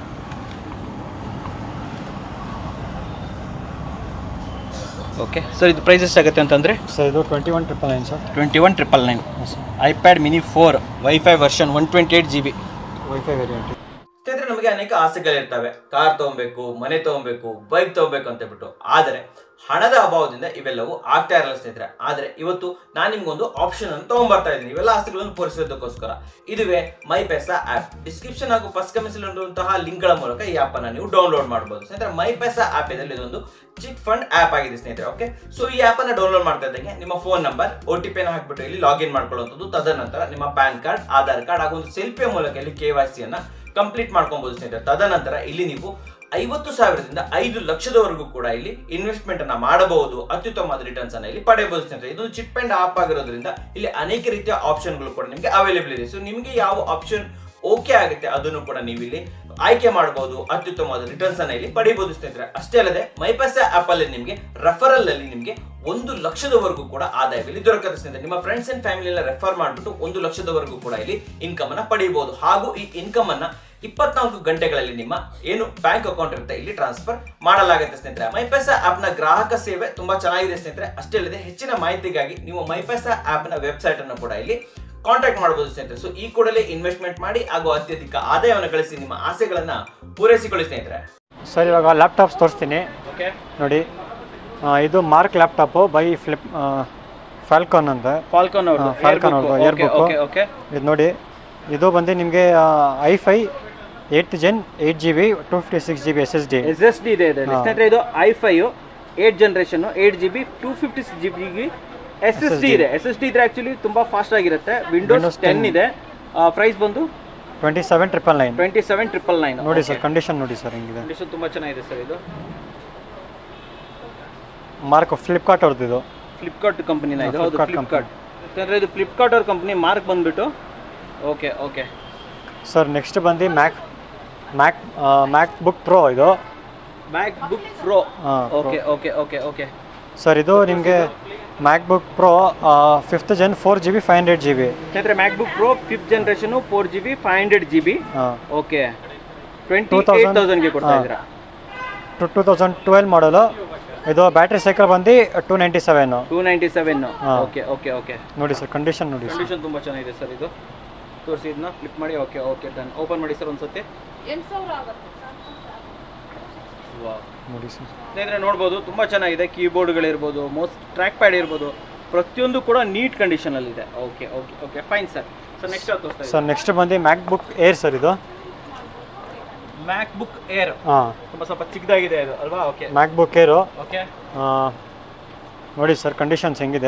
ಓಕೆ ಸರ್ ಇದು ಪ್ರೈಸ್ ಎಷ್ಟಾಗುತ್ತೆ ಅಂತಂದರೆ ಸರ್ ಇದು twenty one triple nine sir twenty one triple nine sir iPad mini four WiFi version one twenty eight G B WiFi variant ಸ್ನೇಹಿತರೆ ನಮಗೆ ಅನೇಕ ಆಸೆಗಳಿರ್ತವೆ ಕಾರ್ ತಗೊಬೇಕು ಮನೆ ತಗೊಬೇಕು ಬೈಕ್ ತಗೊಬೇಕು ಅಂತ ಹೇಳ್ಬಿಟ್ಟು ಆದರೆ ಹಣದ ಅಭಾವದಿಂದ ಇವೆಲ್ಲವೂ ಆಗ್ತಾ ಇರಲ್ಲ ಸ್ನೇಹಿತರೆ ಆದರೆ ಇವತ್ತು ನಾನು ನಿಮ್ಗೊಂದು ಆಪ್ಷನ್ ಅನ್ನು ತಗೊಂಡ್ಬರ್ತಾ ಇದ್ದೀನಿ ಇವೆಲ್ಲ ಆಸೆಗಳನ್ನು ಪೂರೈಸೋದಕ್ಕೋಸ್ಕರ ಇದುವೇ ಮೈ ಪೆಸಾ ಆಪ್ ಡಿಸ್ಕ್ರಿಪ್ಷನ್ ಹಾಗೂ ಫಸ್ಟ್ ಕಮೆಂಟ್ಸಿರುವಂತಹ ಲಿಂಕ್ಗಳ ಮೂಲಕ ಈ ಆಪ್ ಅನ್ನ ನೀವು ಡೌನ್ಲೋಡ್ ಮಾಡಬಹುದು ಸ್ನೇಹಿತರೆ ಮೈ ಪೆಸಾ ಆಪ್ ಇದರಲ್ಲಿ ಇದೊಂದು ಚಿಟ್ ಫಂಡ್ ಆಪ್ ಆಗಿದೆ ಸ್ನೇಹಿತರೆ ಓಕೆ ಸೊ ಈ ಆಪ್ ಅನ್ನ ಡೌನ್ಲೋಡ್ ಮಾಡ್ತಾ ಇದ್ದಂಗೆ ನಿಮ್ಮ ಫೋನ್ ನಂಬರ್ ಒ ಟಿ ಪಿನ ಹಾಕ್ಬಿಟ್ಟು ಇಲ್ಲಿ ಲಾಗಿನ್ ಮಾಡ್ಕೊಳ್ಳುವಂಥದ್ದು ತದನಂತರ ನಿಮ್ಮ ಪ್ಯಾನ್ ಕಾರ್ಡ್ ಆಧಾರ್ ಕಾರ್ಡ್ ಹಾಗೂ ಒಂದು ಸೆಲ್ಫಿಯ ಮೂಲಕ ಇಲ್ಲಿ ಕೆ ವೈ ಸಿಯನ್ನ ಕಂಪ್ಲೀಟ್ ಮಾಡ್ಕೊಬಹುದು ಸ್ನೇಹಿತರೆ ತದನಂತರ ಇಲ್ಲಿ ನೀವು ಐವತ್ತು ಸಾವಿರದಿಂದ ಐದು ಲಕ್ಷದವರೆಗೂ ಕೂಡ ಇಲ್ಲಿ ಇನ್ವೆಸ್ಟ್ಮೆಂಟ್ ಅನ್ನ ಮಾಡಬಹುದು ಅತ್ಯುತ್ತಮವಾದ ರಿಟರ್ನ್ಸ್ ಅನ್ನ ಇಲ್ಲಿ ಪಡೆಯಬಹುದು ಸ್ನೇಹಿತರೆ ಇದೊಂದು ಚಿಟ್ ಪೆಂಡ್ ಆಪ್ ಆಗಿರೋದ್ರಿಂದ ಇಲ್ಲಿ ಅನೇಕ ರೀತಿಯ ಆಪ್ಷನ್ಗಳು ಕೂಡ ನಿಮಗೆ ಅವೈಲೇಬಲ್ ಇದೆ ಸೊ ನಿಮಗೆ ಯಾವ ಆಪ್ಷನ್ ಓಕೆ ಆಗುತ್ತೆ ಅದನ್ನು ಕೂಡ ನೀವು ಇಲ್ಲಿ ಆಯ್ಕೆ ಮಾಡಬಹುದು ಅತ್ಯುತ್ತಮವಾದ ರಿಟರ್ನ್ಸ್ ಅನ್ನ ಇಲ್ಲಿ ಪಡೆಯಬಹುದು ಸ್ನೇಹಿತರೆ ಅಷ್ಟೇ ಅಲ್ಲದೆ ಮೈಪಸ ಆಪ್ ಅಲ್ಲಿ ನಿಮಗೆ ರೆಫರಲ್ ಅಲ್ಲಿ ನಿಮಗೆ ಒಂದು ಲಕ್ಷದವರೆಗೂ ಕೂಡ ಆದಾಯದಲ್ಲಿ ದೊರಕುತ್ತೆ ಸ್ನೇಹಿತರೆ ನಿಮ್ಮ ಫ್ರೆಂಡ್ಸ್ ಅಂಡ್ ಫ್ಯಾಮಿಲಿ ಎಲ್ಲ ರೆಫರ್ ಮಾಡಿಬಿಟ್ಟು ಒಂದು ಲಕ್ಷದವರೆಗೂ ಕೂಡ ಇಲ್ಲಿ ಇನ್ಕಮ್ ಅನ್ನ ಪಡೆಯಬಹುದು ಹಾಗೂ ಈ ಇನ್ಕಮ್ ಅನ್ನ ಇಪ್ಪತ್ನಾಲ್ಕು ಗಂಟೆಗಳಲ್ಲಿ ನಿಮ್ಮ ಏನು ಬ್ಯಾಂಕ್ ಅಕೌಂಟ್ ಇರುತ್ತೆ ಇಲ್ಲಿ ಟ್ರಾನ್ಸ್ಫರ್ ಮಾಡಲಾಗುತ್ತೆ ಸ್ನೇಹಿತರೆ ಮೈಪೈಸ ಆಪ್ ನ ಗ್ರಾಹಕ ಸೇವೆ ತುಂಬಾ ಚೆನ್ನಾಗಿದೆ ಸ್ನೇಹಿತರೆ ಅಷ್ಟೇ ಅಲ್ಲದೆ ಹೆಚ್ಚಿನ ಮಾಹಿತಿಗಾಗಿ ನೀವು ಮೈಪೈಸ ಆಪ್ ನ ವೆಬ್ಸೈಟ್ ಅನ್ನು ಕೂಡ ಇಲ್ಲಿ ಕಾಂಟ್ಯಾಕ್ಟ್ ಮಾಡಬಹುದು ಸ್ನೇಹಿತರೆ ಸೊ ಈ ಕೂಡಲೇ ಇನ್ವೆಸ್ಟ್ಮೆಂಟ್ ಮಾಡಿ ಹಾಗೂ ಅತ್ಯಧಿಕ ಆದಾಯವನ್ನು ಗಳಿಸಿ ನಿಮ್ಮ ಆಸೆಗಳನ್ನ ಪೂರೈಸಿಕೊಳ್ಳಿ ಸ್ನೇಹಿತರೆ ಸರ್ ಇವಾಗ ಲ್ಯಾಪ್ಟಾಪ್ಸ್ ತೋರಿಸ್ತೀನಿ ಓಕೆ ನೋಡಿ ಆ, ಇದು MarQ laptop by Flip Falcon ಅಂತ ಫಾಲ್ಕಾನ್ ಹಾ, Falcon ಅವ್ರದ್ದು, Air book. ಓಕೆ ಓಕೆ ಇದು ನೋಡಿ ಇದು ಬಂದು ನಿಮಗೆ I five eight gen eight G B two fifty six G B S S D S S D ಇದೆ ಇದರಲ್ಲಿ ಹಾ. ಸ್ನೇಹಿತರೆ ಇದು I five eight generation eight G B two fifty six G B S S D ಇದೆ S S D ಇದ್ರೆ actually ತುಂಬಾ fast ಆಗಿರುತ್ತೆ Windows Windows ten 10 ಇದೆ ಪ್ರೈಸ್ ಬಂದು twenty seven triple nine twenty seven triple nine ನೋಡಿ sir condition ನೋಡಿ sir ಹೆಂಗಿದೆ condition ತುಂಬಾ ಚೆನ್ನಾಗಿದೆ ಸರ್ ಇದು ಮಾರ್ಕ್ ಫ್ಲಿಪ್ಕಾರ್ಟ್ ಅವ್ರದ್ದು ಇದು ಫ್ಲಿಪ್ಕಾರ್ಟ್ ಕಂಪನಿನ ಇದು ಹೌದು Flipkart ಫ್ಲಿಪ್ಕಾರ್ಟ್ ಯಾಕಂದ್ರೆ ಇದು ಫ್ಲಿಪ್ಕಾರ್ಟ್ ಅವ್ರ ಕಂಪನಿ ಮಾರ್ಕ್ ಬಂದ್ಬಿಟ್ಟು ಓಕೆ ಓಕೆ ಸರ್ ನೆಕ್ಸ್ಟ್ ಬಂದು Mac Mac MacBook Pro ಇದು ಮ್ಯಾಕ್ ಬುಕ್ ಪ್ರೋ ಹಾಂ okay okay okay okay sir ಇದು ನಿಮಗೆ MacBook Pro fifth gen four G B five hundred G B ಸ್ನೇಹಿತರೆ MacBook Pro fifth generation four G B five hundred G B ಹಾಂ okay twenty 2000 eight ತೌಸಂಡ್ಗೆ ಕೊಡ್ತಾ ಹಾ. ಇದ್ದೀರಾ two two thousand twelve ಮಾಡಲು ಇದು battery cycle ಬಂದು two ninety seven two ninety seven ಹಾ. ಓಕೆ ಓಕೆ ಓಕೆ ನೋಡಿ ಸರ್ ಕಂಡೀಷನ್ ನೋಡಿ ಸರ್ ಕಂಡೀಷನ್ ತುಂಬ ಚೆನ್ನಾಗಿದೆ ಸರ್ ಇದು ತೋರಿಸಿ ಇದನ್ನ ಕ್ಲಿಕ್ ಮಾಡಿ ಓಕೆ ಓಕೆ ಡನ್ ಓಪನ್ ಮಾಡಿ ಸರ್ ಒಂದ್ಸತಿ ಎಂಟು ಸಾವಿರ ಆಗುತ್ತೆ ವಾಹ್ ನೋಡಿ ಸರ್ ಸ್ನೇಹಿತರೆ ನೋಡ್ಬೋದು ತುಂಬ ಚೆನ್ನಾಗಿದೆ ಕೀಬೋರ್ಡ್ಗಳಿರ್ಬೋದು ಮೋಸ್ಟ್ ಟ್ರ್ಯಾಕ್ ಪ್ಯಾಡ್ ಇರ್ಬೋದು ಪ್ರತಿಯೊಂದು ಕೂಡ ನೀಟ್ ಕಂಡೀಷನಲ್ಲಿದೆ okay okay okay fine sir sir next ಯಾವ್ದು ತೋರಿಸ್ತಾ ಸರ್ ನೆಕ್ಸ್ಟ್ ಬಂದು ಮ್ಯಾಕ್ ಬುಕ್ ಏರ್ ಸರ್ ಇದು ಮ್ಯಾಕ್ ಬುಕ್ ಏರ್ ಹಾಂ ತುಂಬ ಸ್ವಲ್ಪ ಚಿಕ್ಕದಾಗಿದೆ ಇದು ಅಲ್ವಾ okay MacBook air okay ನೋಡಿ ಸರ್ ಕಂಡೀಷನ್ಸ್ ಹೆಂಗಿದೆ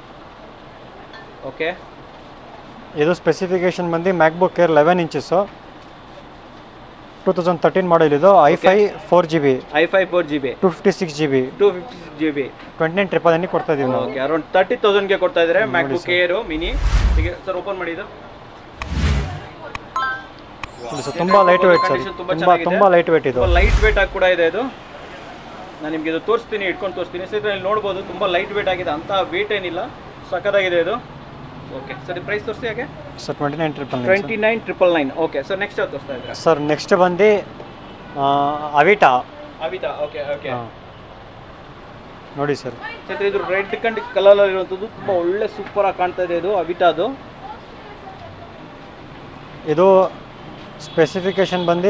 ಓಕೆ ಇದು ಸ್ಪೆಸಿಫಿಕೇಶನ್ ಬಂದು MacBook air eleven inches two thousand thirteen model ಇದು I five four G B I five four G B two fifty six G B two fifty G B twenty nine triple nine ಕೊಡ್ತಾ ಇದೀವಿ ನಾವು okay around thirty ತೌಸಂಡ್ಗೆ ಕೊಡ್ತಾ ಇದ್ದಾರೆ MacBook air mini ಈಗ sir open ಮಾಡಿ ಇದು ನೋಡಿ ಸರ್ ತುಂಬ ಲೈಟ್ ವೇಟ್ ಸರ್ Condition ತುಂಬಾ ತುಂಬ ಚೆನ್ನಾಗಿದೆ. ತುಂಬ ಲೈಟ್ ವೇಟ್ ಇದು ಲೈಟ್ ವೇಟ್ ಆಗಿ ಕೂಡ ಇದೆ ಇದು ನಾನು ನಿಮಗೆ ಇದು ತೋರಿಸ್ತೀನಿ ಇಟ್ಕೊಂಡು ತೋರಿಸ್ತೀನಿ ಸರ್ ಇಲ್ಲಿ ನೋಡ್ಬೋದು ತುಂಬ ಲೈಟ್ ವೇಟ್ ಆಗಿದೆ ಅಂತ ವೇಟ್ ಏನಿಲ್ಲ ಸಖತ್ತಾಗಿದೆ ಇದು ಓಕೆ ಸರ್ ಪ್ರೈಸ್ ತೋರಿಸಿ ಹಾಗೆ sir twenty nine triple nine twenty nine triple nine okay sir next ಯಾವ್ದು ತೋರಿಸ್ತಾ ಇದ್ದೀರಾ ಸರ್ ನೆಕ್ಸ್ಟ್ ಬಂದು ಅವಿಟಾ ಅವಿತಾ ಓಕೆ ಓಕೆ ಹಾಂ ನೋಡಿ ಸರ್ ಸರ್ ಇದು ರೆಡ್ ಕಂಡ್ ಕಲರ್ ಇರುವಂಥದ್ದು ತುಂಬ ಒಳ್ಳೆ ಸೂಪರ್ ಆಗಿ ಕಾಣ್ತಾ ಇದೆ ಇದು ಅವಿಟಾದು ಇದು ಸ್ಪೆಸಿಫಿಕೇಶನ್ ಬಂದು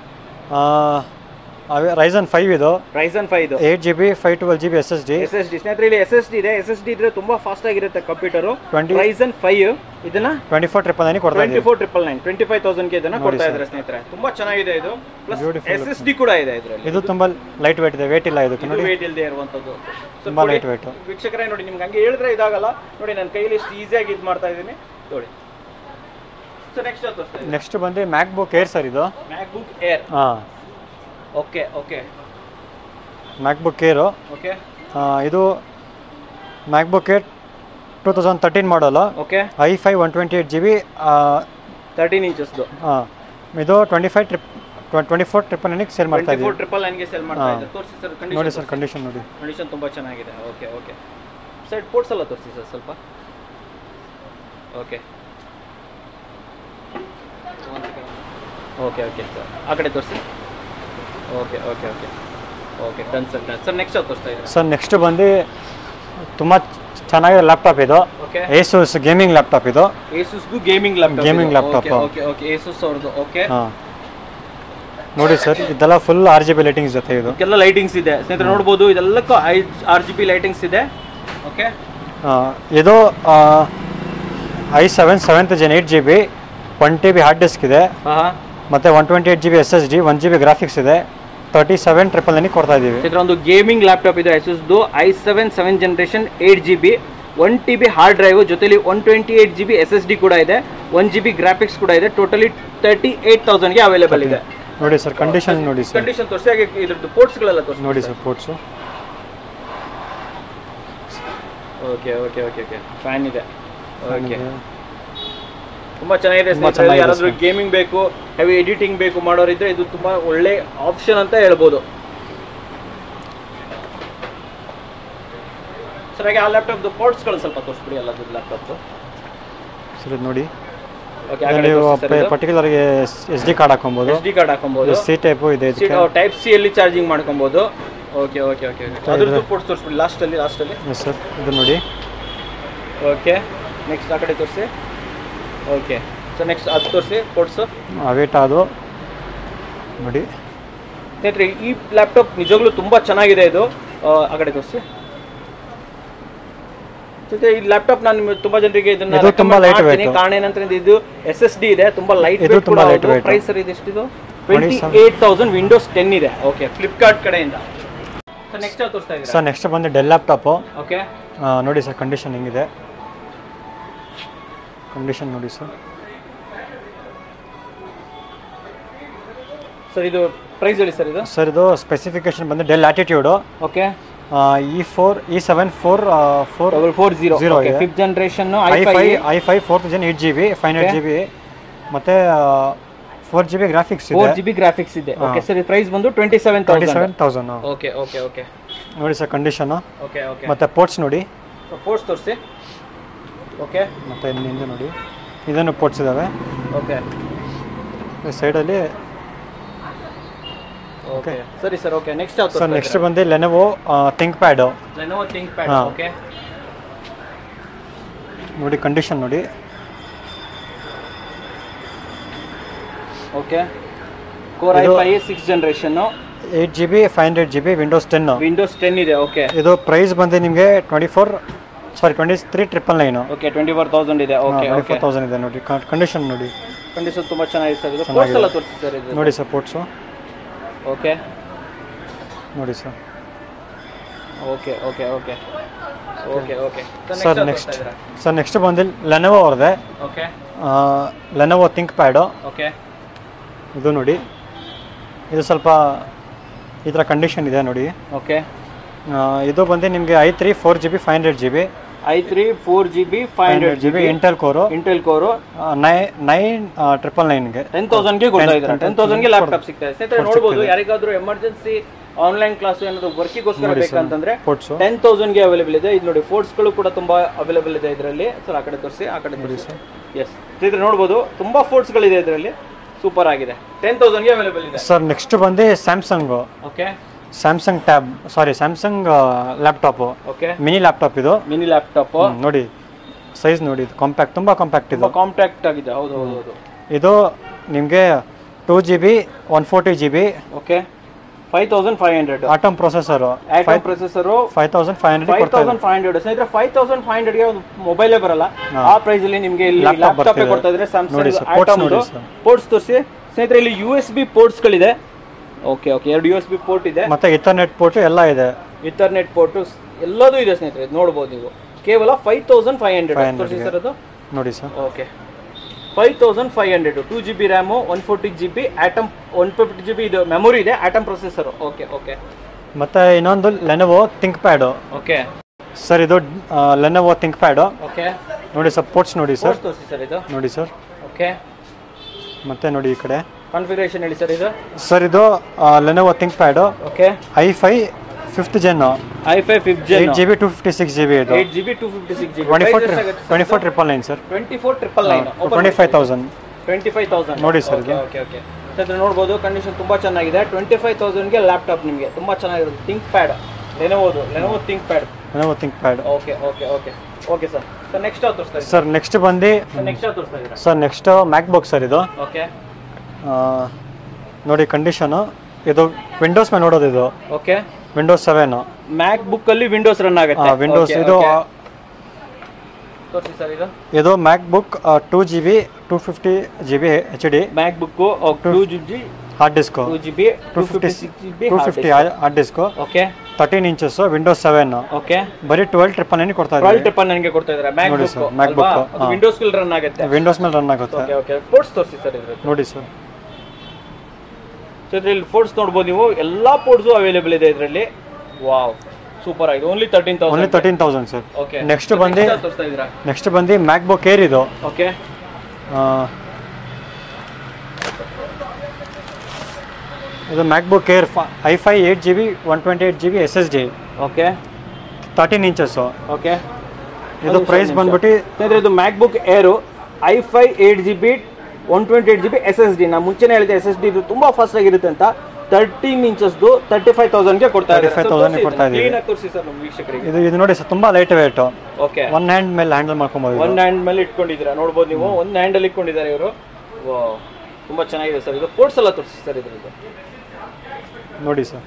ರೈಸನ್ ಫೈವ್ ಇದು ರೈಸನ್ ಫೈ ಇದು eight G B five twelve G B S S D S S D ಸ್ನೇಹಿತರೆ ಇಲ್ಲಿ ಎಸ್ ಎಸ್ ಡಿ ಇದೆ ಎಸ್ ಎಸ್ ಡಿ ಇದ್ರೆ ತುಂಬಾ ಫಾಸ್ಟ್ ಆಗಿರುತ್ತೆ ಕಂಪ್ಯೂಟರು 20 ರೈಸನ್ ಫೈವ್ ಇದನ್ನ ಟ್ವೆಂಟಿ ಫೋರ್ ಟ್ರಿಪಲ್ ನೈನ್ ಕೊಡ್ತಾ ಟ್ವೆಂಟಿ ಇದೀವಿ four triple nine twenty five ತೌಸಂಡ್ಗೆ ಇದನ್ನ ನೋಡಿ ಕೊಡ್ತಾ sir. ಇದ್ದಾರೆ ಸ್ನೇಹಿತರೆ ತುಂಬಾ ಚೆನ್ನಾಗಿದೆ ಇದು plus Beautiful S S D ಕೂಡ ಇದೆ ಇದರಲ್ಲಿ ಇದು ತುಂಬ ಲೈಟ್ ವೇಟ್ ಇದೆ ವೇಟ್ ಇಲ್ಲ ಇದಕ್ಕೆ ಇದು ನೋಡಿ ವೇಟ್ ಇಲ್ಲದೆ ಇರುವಂತದ್ದು So, ತುಂಬಾ ನೋಡಿ, light weight. ವೀಕ್ಷಕರೇ ನೋಡಿ ನಿಮ್ಗೆ ಹಂಗೆ ಹೇಳಿದ್ರೆ ಇದಾಗಲ್ಲ ನೋಡಿ ನನ್ನ ಕೈಯಲ್ಲಿ ಎಷ್ಟು ಈಸಿಯಾಗಿ ಇದು ಮಾಡ್ತಾ ಇದ್ದೀನಿ ನೋಡಿ ಸೊ ನೆಕ್ಸ್ಟ್ ತೋರಿಸ್ತಾ ಇದ್ದೀನಿ ನೆಕ್ಸ್ಟ್ ಬಂದು ಮ್ಯಾಕ್ ಬುಕ್ ಏರ್ ಸರ್ ಇದು ಮ್ಯಾಕ್ ಬುಕ್ ಏರ್ ಹಾಂ okay okay MacBook air okay ಇದು MacBook air two thousand thirteen model okay I five one twenty eight G B thirteen ಇಂಚಸ್ದು ಹಾಂ ಇದು twenty five triple twenty four triple ನೈನಿಗೆ sale ಮಾಡ್ತಾ twenty four ಇದೀವಿ triple ನೈನ್ಗೆ sell ಮಾಡ್ತಾ ಹಾ. ಇದ್ದಾರೆ ತೋರಿಸಿ ಸರ್ ನೋಡಿ ಕಂಡೀಷನ್ ಸರ್ ಕಂಡೀಷನ್ ನೋಡಿ ಕಂಡೀಷನ್ ತುಂಬ ಚೆನ್ನಾಗಿದೆ ಓಕೆ ಓಕೆ ಸೈಡ್ ಪೋರ್ಟ್ಸ್ ಎಲ್ಲ ತೋರಿಸಿ ಸರ್ ಸ್ವಲ್ಪ ಓಕೆ ಓಕೆ ಓಕೆ ಸರ್ ಆ ಕಡೆ ತೋರಿಸಿ okay okay okay okay done sir done sir next ತೋರಿಸ್ತಾ ಇದ್ದಾರೆ ಸರ್ ನೆಕ್ಸ್ಟ್ ಬಂದು ತುಂಬ ಚೆನ್ನಾಗಿದೆ ಲ್ಯಾಪ್ಟಾಪ್ ಇದು ಓಕೆ ಏಸೂಸ್ ಗೇಮಿಂಗ್ ಲ್ಯಾಪ್ಟಾಪ್ ಇದು ಏಸುಸ್ದು gaming laptop Gaming laptop. Okay okay Asus ಅವ್ರದ್ದು ಓಕೆ ಹಾಂ ನೋಡಿ ಸರ್ ಇದೆಲ್ಲ full R G B lightings ಜೊತೆ ಇದು ಇದಕ್ಕೆಲ್ಲ ಲೈಟಿಂಗ್ಸ್ ಇದೆ ಸ್ನೇಹಿತರೆ ನೋಡ್ಬೋದು ಇದೆಲ್ಲಕ್ಕೂ I R G B lightings ಇದೆ ಓಕೆ ಆ, ಇದು I seven seventh gen eight G B one T B hard disk ಇದೆ ಹಾಂ ಹಾಂ ಮತ್ತು one twenty eight G B S S D one G B graphics ಇದೆ ತರ್ಟಿ ಸೆವೆನ್ ಟ್ರಿಪಲ್ ನೈನಿಗೆ ಕೊಡ್ತಾ ಇದ್ದೀವಿ ಇದರ ಒಂದು ಗೇಮಿಂಗ್ ಲ್ಯಾಪ್ಟಾಪ್ ಇದೆ ಎಸ್ಎಸ್ದು I seven seven generation eight G B one T B hard drive ಜೊತೆಲಿ one twenty eight G B S S D ಕೂಡ ಇದೆ ಒನ್ ಜಿ ಬಿ ಗ್ರಾಫಿಕ್ಸ್ ಕೂಡ ಇದೆ ಟೋಟಲಿ ತರ್ಟಿ ಏಟ್ ತೌಸಂಡ್ಗೆ ಅವೈಲೇಬಲ್ ಇದೆ ನೋಡಿ ಸರ್ ಕಂಡೀಷನ್ ನೋಡಿ ಸರ್ ಕಂಡೀಷನ್ ತೋರಿಸಿ ಹಾಗೆ ಇದ್ರದ್ದು ಪೋರ್ಟ್ಸ್ಗಳೆಲ್ಲ ತೋರಿಸಿ ನೋಡಿ sir ports okay okay okay okay fan ಇದೆ ಓಕೆ ತುಂಬಾ ಚೆನ್ನಾಗಿದೆ ತುಂಬಾ ಸ್ನೇಹಿತರೆ ಚೆನ್ನಾಗಿದೆ ಯಾರಾದ್ರೂ ಸ್ನೇಹಿತರೆ. ಗೇಮಿಂಗ್ ಬೇಕು ಹೆವಿ ಎಡಿಟಿಂಗ್ ಬೇಕು ಮಾಡೋರಿದ್ರೆ ಇದು ತುಂಬಾ ಒಳ್ಳೆ ಆಪ್ಷನ್ ಅಂತ ಹೇಳ್ಬೋದು ಸರ್ ಹಾಗೆ ಆ ಲ್ಯಾಪ್ಟಾಪ್ದು ಪೋರ್ಟ್ಸ್ಗಳು ಸ್ವಲ್ಪ ತೋರಿಸ್ಬಿಡಿ ಎಲ್ಲದು ಲ್ಯಾಪ್ಟಾಪ್ದು ಸರ್ ಇದು ನೋಡಿ ಓಕೆ ಆ ಕಡೆ ನೀವು ತೋರಿಸಿ ಸರ್ ಪರ್ಟಿಕ್ಯುಲರ್ಗೆ ಎಸ್ ಡಿ ಕಾರ್ಡ್ ಹಾಕೊಬೋದು ಎಸ್ ಡಿ ಕಾರ್ಡ್ ಹಾಕೊಬಹುದು ಸಿ ಟೈಪು ಇದೆ ಇದಕ್ಕೆ ಟೈಪ್ ಸಿ ಅಲ್ಲಿ ಚಾರ್ಜಿಂಗ್ ಮಾಡ್ಕೊಬಹುದು ಓಕೆ ಓಕೆ ಓಕೆ ಅದ್ರದ್ದು ಪೋರ್ಟ್ಸ್ ತೋರಿಸ್ಬಿಡಿ ಲಾಸ್ಟ್ ಅಲ್ಲಿ ಲಾಸ್ಟ್ ಅಲ್ಲಿ ಎಸ್ ಸರ್ ಇದು ನೋಡಿ ಓಕೆ ನೆಕ್ಸ್ಟ್ ಆ ಕಡೆ ತೋರಿಸಿ ಓಕೆ ಸೊ ನೆಕ್ಸ್ಟ್ ಅದು ತೋರಿಸಿ ಪೋರ್ಟ್ಸು ಅವೇಟ್ ಅದು ನೋಡಿ ಸ್ನೇಹಿತರೆ ಈ ಲ್ಯಾಪ್ಟಾಪ್ ನಿಜವಾಗ್ಲೂ ತುಂಬ ಚೆನ್ನಾಗಿದೆ ಇದು ಆ, ಆ ಕಡೆ ತೋರಿಸಿ ಜೊತೆ ಈ ಲ್ಯಾಪ್ಟಾಪ್ ನಾನು ನಿಮ್ಗೆ ತುಂಬಾ ಜನರಿಗೆ ಇದನ್ನ ಇದು ತುಂಬಾ recommend light weight. ಮಾಡ್ತೀನಿ. ಕಾರಣ ಏನಂತಂದ್ರೆ ಇದು ಎಸ್ ಎಸ್ ಡಿ ಇದೆ ತುಂಬಾ ಲೈಟ್ ಇದು ವೇಟ್ ತುಂಬಾ light weight. ಪ್ರೈಸ್ ಸರ್ ಇದು ಎಷ್ಟಿದು ನೋಡಿ twenty sir. Eight thousand Windows ten ಇದೆ ಓಕೆ ಫ್ಲಿಪ್ಕಾರ್ಟ್ ಕಡೆಯಿಂದ ಸರ್ ನೆಕ್ಸ್ಟ್ ಯಾವ್ದು ತೋರಿಸ್ತಾ ಇದ್ದೀರಾ ಸರ್ ನೆಕ್ಸ್ಟ್ ಬಂದು ಡೆಲ್ ಲ್ಯಾಪ್ಟಾಪು ಓಕೆ ನೋಡಿ ಸರ್ ಕಂಡೀಷನ್ ಹೆಂಗಿದೆ ಕಂಡೀಷನ್ ನೋಡಿ ಸರ್ ಸರ್ ಇದು ಪ್ರೈಸ್ ಹೇಳಿ ಸರ್ ಇದು ಸರ್ ಇದು ಸ್ಪೆಸಿಫಿಕೇಶನ್ ಬಂದು Dell Latitude okay E four E seven four four double four zero Zero okay ಇದೆ. Fifth generation I five I five four thousand eight G B five hundred G B ಮತ್ತು four G B graphics four ಇದೆ G B graphics ಇದೆ okay sir price ಬಂದು twenty seven twenty thousand seven thousand okay okay okay ನೋಡಿ sir condition okay okay ಮತ್ತು ports ನೋಡಿ ports ತೋರಿಸಿ okay ಮತ್ತು ಹಿಂದೆ ನೋಡಿ ಇದನ್ನು ಪೋರ್ಟ್ಸ್ ಇದ್ದಾವೆ ಓಕೆ ಸೈಡಲ್ಲಿ ಓಕೆ ಸರಿ ಸರ್ ಓಕೆ ನೆಕ್ಸ್ಟ್ ಯಾವ್ದು ಸರ್ ನೆಕ್ಸ್ಟ್ ಬಂದು Lenovo ThinkPad Lenovo ThinkPad ಹಾ. ಓಕೆ ನೋಡಿ ಕಂಡೀಷನ್ ನೋಡಿ ಓಕೆ ಕೋರ್ ಐ ಇದು- five six generation eight G B five hundred G B Windows ten Windows ten ಇದೆ okay ಇದು price ಬಂದು ನಿಮಗೆ twenty four sorry twenty three triple nine okay twenty four thousand ಇದೆ okay twenty okay four thousand ಇದೆ ನೋಡಿ condition ನೋಡಿ condition ತುಂಬಾ ಚೆನ್ನಾಗಿದೆ ಸರ್ ಇದು ಕೋರ್ಸ್ ಎಲ್ಲ ತೋರಿಸಿ ಸರ್ ಇದು ನೋಡಿ ಸರ್ ಪೋರ್ಟ್ಸು ಓಕೆ ನೋಡಿ sir okay okay okay okay okay sir next sir next ಬಂದು ಲೆನೋವೋ ಅವ್ರದ್ದೆ okay Lenovo ThinkPad okay ಇದು ನೋಡಿ ಇದು ಸ್ವಲ್ಪ ಈ ಥರ ಕಂಡೀಷನ್ ಇದೆ ನೋಡಿ ಓಕೆ ಆ, ಇದು ಬಂದು ನಿಮಗೆ I three four G B five hundred G B I three four G B five hundred G B Intel core Intel core ನೈ ನೈನ್ ಟ್ರಿಪಲ್ ನೈನ್ಗೆ ಟೆನ್ ತೌಸಂಡ್ಗೆ ಕೊಡ್ತಾ ಇದ್ದಾರೆ 10,000 ಟೆನ್ ತೌಸಂಡ್ಗೆ ಲ್ಯಾಪ್ಟಾಪ್ ಸಿಗ್ತಾ ಇದೆ ಸ್ನೇಹಿತರೆ ನೋಡ್ಬೋದು ಯಾರಿಗಾದ್ರೂ ಎಮರ್ಜೆನ್ಸಿ ಆನ್ಲೈನ್ ಕ್ಲಾಸ್ ಏನಾದ್ರು ವರ್ಕಿಗೋಸ್ಕರ ಬೇಕಂತಂದ್ರೆ ಪೋರ್ಟ್ಸು ಟೆನ್ ತೌಸಂಡ್ಗೆ ಅವೈಲೇಬಲ್ ಇದೆ ಇದು ನೋಡಿ ಫೋರ್ಟ್ಸ್ಗಳು ಕೂಡ ತುಂಬಾ ಅವೈಲೇಬಲ್ ಇದೆ ಇದರಲ್ಲಿ ಸರ್ ಆ ಕಡೆ ತೋರಿಸಿ ಆ ಕಡೆ ತೋರಿಸಿ ಎಸ್ ಸ್ನೇಹಿತರೆ ನೋಡ್ಬೋದು ತುಂಬಾ ಫೋರ್ಟ್ಸ್ಗಳಿದೆ ಇದರಲ್ಲಿ ಸೂಪರ್ ಆಗಿದೆ ಟೆನ್ ತೌಸಂಡ್ಗೆ ಅವೈಲೇಬಲ್ ಇದೆ ಸರ್ ನೆಕ್ಸ್ಟ್ ಬಂದು Samsung okay Samsung tab sorry Samsung laptop okay mini laptop ಇದು ಮಿನಿ ಲ್ಯಾಪ್ಟಾಪ್ ಹ್ಮ್, ನೋಡಿ ಸೈಜ್ ನೋಡಿ ಇದು ಕಾಂಪ್ಯಾಕ್ಟ್ ತುಂಬ ಕಾಂಪ್ಯಾಕ್ಟ್ ಇದು ತುಂಬಾ ಕಾಂಪ್ಯಾಕ್ಟ್ ಆಗಿದೆ ಹೌದು ಹೌದು ಹೌದು ಇದು ನಿಮಗೆ two G B one forty G B okay five thousand five hundred Atom processor Atom processor five thousand five hundred five thousand five hundred ಸ್ನೇಹಿತರೆ ಫೈವ್ ತೌಸಂಡ್ ಫೈವ್ ಹಂಡ್ರೆಡ್ಗೆ ಒಂದು ಮೊಬೈಲೇ ಬರಲ್ಲ ಆ ಪ್ರೈಸ್ ಅಲ್ಲಿ ನಿಮಗೆ ಇಲ್ಲಿ Laptop ಲ್ಯಾಪ್ಟಾಪ್ ಬರ್ತಿದೆ. ಕೊಡ್ತಾ ಇದ್ರೆ ನೋಡಿ ಸ್ಯಾಮ್ಸಂಗ್ sir, ports ಆಟಮ್ ನೋಡಿ sir. ಪೋರ್ಟ್ಸ್ ತೋರಿಸಿ ಸ್ನೇಹಿತರೆ ಇಲ್ಲಿ ಯು ಎಸ್ ಬಿ ಪೋರ್ಟ್ಸ್ಗಳಿದೆ ಓಕೆ ಓಕೆ ಎರಡು ಯು ಎಸ್ ಬಿ ಪೋರ್ಟ್ ಇದೆ ಮತ್ತೆ ಇಥರ್ನೆಟ್ ಪೋರ್ಟ್ ಎಲ್ಲ ಇದೆ ಇಥರ್ನೆಟ್ ಪೋರ್ಟ್ ಎಲ್ಲದೂ ಇದೆ ಸ್ನೇಹಿತರೆ ಇದು ನೋಡ್ಬೋದು ನೀವು ಕೇವಲ ಫೈವ್ ತೌಸಂಡ್ ಫೈವ್ ಹಂಡ್ರೆಡ್ 500 ತೋರಿಸಿ ಸರ್ ಅದು ನೋಡಿ sir okay five thousand five hundred two G B RAM one forty G B Atom one fifty G B ಇದು ಮೆಮೊರಿ ಇದೆ ಆಟಮ್ ಪ್ರೊಸೆಸರ್ ಓಕೆ ಓಕೆ ಮತ್ತೆ ಇನ್ನೊಂದು Lenovo ThinkPad okay sir ಇದು Lenovo ThinkPad okay ನೋಡಿ sir ports ನೋಡಿ sir ports ತೋರಿಸಿ sir ಇದು ನೋಡಿ ಸರ್ ಓಕೆ ಮತ್ತೆ ನೋಡಿ ಈ ಕಡೆ ಕಾನ್ಫಿಗರೇಷನ್ ಹೇಳಿ ಸರ್ ಇದು ಸರ್ ಇದು Lenovo ThinkPad okay I five fifth gen I five fifth gen eight G B two fifty six G B ಇದು eight G B two fifty six G twenty four twenty four triple nine sir twenty four triple nine twenty five thousand twenty five thousand ನೋಡಿ sir ಇದು. Okay okay sir ನೋಡ್ಬೋದು condition ತುಂಬಾ ಚೆನ್ನಾಗಿದೆ twenty five ತೌಸಂಡ್ಗೆ laptop ನಿಮಗೆ ತುಂಬಾ ಚೆನ್ನಾಗಿರುತ್ತೆ ThinkPad ಲೆನೋವೋದು Lenovo ThinkPad Lenovo ThinkPad okay okay okay okay sir sir next ಯಾವ್ದು ತೋರಿಸ್ತಾ ಇದ್ದೀರಾ ಸರ್ ನೆಕ್ಸ್ಟ್ ಬಂದು ಸರ್ ನೆಕ್ಸ್ಟ್ ಯಾವ್ದು ತೋರಿಸ್ತಾ ಇದ್ದೀರಾ sir next MacBook sir ಇದು ಓಕೆ ಆ, ನೋಡಿ ಕಂಡೀಷನು ಇದು ವಿಂಡೋಸ್ ಮೇಲೆ ನೋಡೋದು ಇದು okay Windows seven MacBook ಅಲ್ಲಿ ವಿಂಡೋಸ್ ರನ್ ಆಗುತ್ತೆ ವಿಂಡೋಸ್ Okay, ಇದು okay. ತೋರಿಸಿ ಸರ್ ಇದು ಇದು MacBook two G B two fifty G B H D MacBook two G B hard disk two G B two two fifty fifty six G B two fifty hard disk okay thirteen inches Windows seven okay ಬರೀ twelve triple nine ಕೊಡ್ತಾ twelve ಇದ್ದೀವಿ triple ನನಗೆ ಕೊಡ್ತಾ ಇದ್ದಾರೆ Mac ನೋಡಿ book sir, MacBook, ಹಾ. Windows ಗಳು run ಆಗುತ್ತೆ ವಿಂಡೋಸ್ ಮೇಲೆ ರನ್ ಆಗುತ್ತೆ ಓಕೆ ಓಕೆ ಪೋರ್ಟ್ಸ್ ತೋರಿಸಿ ಸರ್ ಇದ್ರದ್ದು ನೋಡಿ ಸರ್ ಸೊ ಇದ್ರಲ್ಲಿ ಪೋರ್ಟ್ಸ್ ನೋಡ್ಬೋದು ನೀವು ಎಲ್ಲಾ ಪೋರ್ಟ್ಸು ಅವೈಲೇಬಲ್ ಇದೆ ಇದರಲ್ಲಿ ವಾವ್ ಸೂಪರ್ ಆಗಿದೆ only thirteen only thousand thirteen thousand sir okay next ಬಂದು ತೋರಿಸ್ತಾ ಇದ್ದೀರಾ ನೆಕ್ಸ್ಟ್ ಬಂದು ಮ್ಯಾಕ್ ಬುಕ್ ಏರ್ ಇದು ಓಕೆ ಆ, ಇದು MacBook air I five eight G B one twenty eight G B S S D okay thirteen inches okay ಇದು price ಬಂದ್ಬಿಟ್ಟು ಸ್ನೇಹಿತರೆ ಇದು MacBook air I five eight G B one twenty eight G B S S D ನಾನು ಮುಂಚೆನೇ ಹೇಳಿದೆ S S D ಇದು ತುಂಬಾ fast ಆಗಿರುತ್ತೆ ಅಂತ ತರ್ಟೀನ್ ಇಂಚಸ್ದು ತರ್ಟಿ ಫೈವ್ ತೌಸಂಡ್ಗೆ ಕೊಡ್ತಾ ಇದ್ದಾರೆ 35,000 ಗೆ ಕೊಡ್ತಾ ಇದ್ದೀವಿ. ಕ್ಲೀನಾಗಿ ತೋರಿಸಿ ಸರ್ ನಮ್ಮ ವೀಕ್ಷಕರಿಗೆ ಇದು ಇದು ನೋಡಿ ಸರ್ ತುಂಬ light weight okay one hand ಮೇಲೆ ಹ್ಯಾಂಡಲ್ ಮಾಡ್ಕೊಬೋದು ಒನ್ ಹ್ಯಾಂಡ್ ಮೇಲೆ ಇಟ್ಕೊಂಡಿದ್ದೀರಾ ನೋಡ್ಬೋದು ನೀವು ಒಂದು ಹ್ಯಾಂಡಲ್ಲಿ ಇಟ್ಕೊಂಡಿದ್ದಾರೆ ಇವರು ತುಂಬಾ ಚೆನ್ನಾಗಿದೆ ಸರ್ ಇದು ಪೋರ್ಟ್ಸ್ ಎಲ್ಲ ತೋರಿಸಿ ಸರ್ ಇದ್ರದ್ದು ನೋಡಿ ಸರ್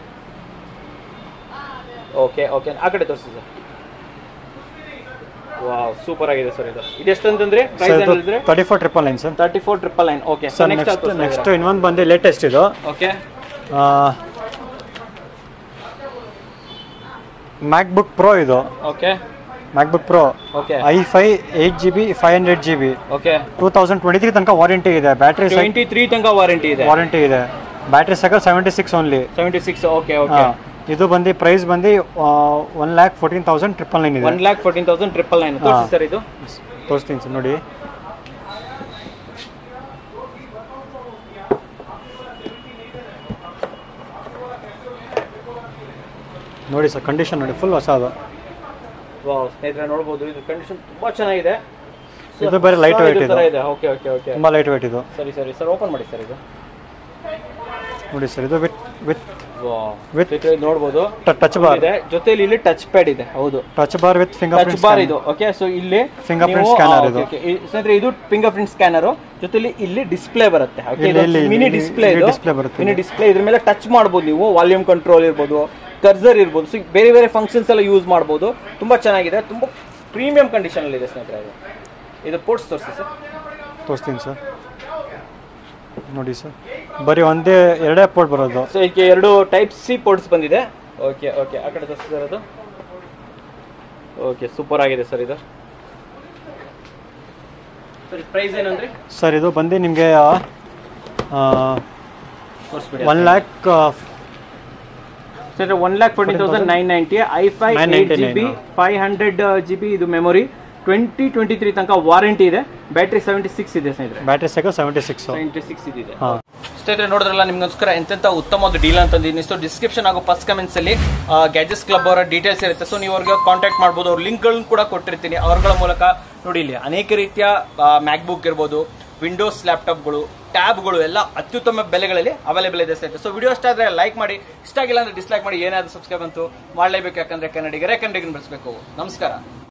ಓಕೆ ಓಕೆ ಆ ಕಡೆ ತೋರಿಸಿ ಸರ್ ವಾವ್ ಸೂಪರ್ ಆಗಿದೆ ಸರ್ ಇದು ಇದು ಎಷ್ಟಂತಂದ್ರೆ ಪ್ರೈಸ್ ಸರ್ ಹೇಳಿದ್ರೆ thirty four triple nine sir thirty four triple nine okay sir next next next ಇನ್ನೊಂದು ಬಂದು ಲೇಟೆಸ್ಟ್ ಇದು ಓಕೆ ಮ್ಯಾಕ್ ಬುಕ್ ಪ್ರೋ ಇದು okay MacBook Pro okay I five eight G B five hundred G B okay two thousand twenty three ತನಕ warranty ಇದೆ battery twenty three ತನಕ warranty ಇದೆ warranty ಇದೆ battery cycle seventy six only seventy six okay okay ಇದು ಬಂದು price ಬಂದು one lakh fourteen thousand triple nine ಇದೆ one lakh fourteen thousand triple nine ತೋರಿಸಿ ಸರ್ ಇದು ತೋರಿಸ್ತೀನಿ ಸರ್ ನೋಡಿ ನೋಡಿ ಸರ್ ಕಂಡೀಷನ್ ನೋಡಿ ಫುಲ್ ಹೊಸ ಅದು ವಾವ್ ಸ್ನೇಹಿತರೆ ನೋಡ್ಬೋದು ಇದು ಕಂಡೀಷನ್ ತುಂಬಾ ಚೆನ್ನಾಗಿದೆ ಇದು ಬರೀ light weight ಇದು. ಇದೆ ಓಕೆ ಓಕೆ ಓಕೆ ತುಂಬ ಲೈಟ್ ವೇಟ್ ಇದು ಸರಿ ಸರಿ ಸರ್ ಓಪನ್ ಮಾಡಿ ಸರ್ ಇದು ನೋಡಿ ಸರ್ ಇದು ವಿತ್ ವಿತ್ With- ಸ್ನೇಹಿತರೆ ಇದು ನೋಡ್ಬೋದು ಟಚ್ ಬಾರ್ ಇದೆ ಜೊತೆಲಿ ಇಲ್ಲಿ ಟಚ್ ಪ್ಯಾಡ್ ಇದೆ ಹೌದು touch bar with finger touch bar ಇದು ಓಕೆ ಸೊ ಇಲ್ಲಿ Fingerprint ನೀವು- scanner ಆ, ಇದು. okay, okay. ಈ- ಸ್ನೇಹಿತರೆ ಇದು ಫಿಂಗರ್ ಪ್ರಿಂಟ್ ಸ್ಕ್ಯಾನರ್ ಜೊತೆಲಿ ಇಲ್ಲಿ ಡಿಸ್ಪ್ಲೇ ಬರುತ್ತೆ ಇಲ್ಲಿ- ಇಲ್ಲಿ- ಮಿನಿ ಇಲ್ಲಿ- ಡಿಸ್ಪ್ಲೇ ಇಲ್ಲಿ ಇದು display ಬರುತ್ತೆ ಮಿನಿ ಡಿಸ್ಪ್ಲೇ ಇದ್ರ ಮೇಲೆ ಟಚ್ ಮಾಡ್ಬೋದು ನೀವು ವಾಲ್ಯೂಮ್ ಕಂಟ್ರೋಲ್ ಇರ್ಬೋದು ಕರ್ಸರ್ ಇರ್ಬೋದು ಸೊ ಬೇರೆ ಬೇರೆ ಫಂಕ್ಷನ್ಸ್ ಎಲ್ಲ ಯೂಸ್ ಮಾಡ್ಬೋದು ತುಂಬಾ ಚೆನ್ನಾಗಿದೆ ತುಂಬಾ ಪ್ರೀಮಿಯಂ ಕಂಡೀಷನ್ ಅಲ್ಲಿ ಇದೆ ಸ್ನೇಹಿತರೆ ಇದು ಇದು ಪೋರ್ಟ್ಸ್ ತೋರಿಸಿ ಸರ್ ತೋರಿಸ್ತೀನಿ ಸರ್ ನೋಡಿ ಸರ್ ಬರೀ ಒಂದೇ ಎರಡೇ ಪೋರ್ಟ್ ಬರೋದು ಸೊ ಇದಕ್ಕೆ ಎರಡು ಟೈಪ್ ಸಿ ಪೋರ್ಟ್ಸ್ ಬಂದಿದೆ ಓಕೆ ಓಕೆ ಆ ಕಡೆ ತೋರಿಸಿ ಸರ್ ಅದು ಓಕೆ ಸೂಪರ್ ಆಗಿದೆ ಸರ್ ಇದು ಸರ್ ಪ್ರೈಸ್ ಏನಂದ್ರೆ ಸರ್ ಇದು ಬಂದು ನಿಮಗೆ ತೋರಿಸ್ಬಿಡಿ one lakh sir one lakh forty thousand nine ninety i five eight 999, G B five hundred G B ಇದು ಮೆಮೊರಿ ಟ್ವೆಂಟಿ ಟ್ವೆಂಟಿ ತ್ರೀ ತನಕ ವಾರಂಟಿ ಇದೆ ಬ್ಯಾಟ್ರಿ ಸೆವೆಂಟಿ ಸಿಕ್ಸ್ ಇದೆ ಸ್ನೇಹಿತರೆ battery cycle seventy six seventy six ಇದೆ ಹಾಂ ಸ್ನೇಹಿತರೆ ನೋಡಿದ್ರಲ್ಲ ನಿಮ್ಗೋಸ್ಕರ ಎಂತೆಂತ ಉತ್ತಮವಾದ ಡೀಲ್ ಅಂತಂದಿದ್ದೀನಿ ಸೊ ಡಿಸ್ಕ್ರಿಪ್ಷನ್ ಹಾಗೂ ಫಸ್ಟ್ ಕಮೆಂಟ್ಸ್ ಅಲ್ಲಿ ಗ್ಯಾಜೆಸ್ ಕ್ಲಬ್ ಅವರ ಡೀಟೇಲ್ಸ್ ಇರುತ್ತೆ ಸೊ ನೀವು ಅವ್ರಿಗೆ ಕಾಂಟ್ಯಾಕ್ಟ್ ಮಾಡ್ಬೋದು ಅವ್ರ ಲಿಂಕ್ಗಳನ್ನು ಕೂಡ ಕೊಟ್ಟಿರ್ತೀನಿ ಅವ್ರಗಳ ಮೂಲಕ ನೋಡಿ ಇಲ್ಲಿ ಅನೇಕ ರೀತಿಯ ಮ್ಯಾಕ್ಬುಕ್ ಇರ್ಬೋದು ವಿಂಡೋಸ್ ಲ್ಯಾಪ್ಟಾಪ್ಗಳು ಟ್ಯಾಬ್ಗಳು ಎಲ್ಲ ಅತ್ಯುತ್ತಮ ಬೆಲೆಗಳಲ್ಲಿ ಅವೈಲೇಬಲ್ ಇದೆ ಸ್ನೇಹಿತರೆ ಸೊ ವಿಡಿಯೋ ಇಷ್ಟ ಆದ್ರೆ ಲೈಕ್ ಮಾಡಿ ಇಷ್ಟ ಆಗಿಲ್ಲ ಅಂದ್ರೆ ಡಿಸ್ಲೈಕ್ ಮಾಡಿ ಏನಾದ್ರು ಸಬ್ಸ್ಕ್ರೈಬ್ ಅಂತೂ ಮಾಡಲೇಬೇಕು ಯಾಕಂದ್ರೆ ಕನ್ನಡಿಗರೇ ಕನ್ನಡಿಗರನ್ನ ಬೆಳೆಸಬೇಕು ನಮಸ್ಕಾರ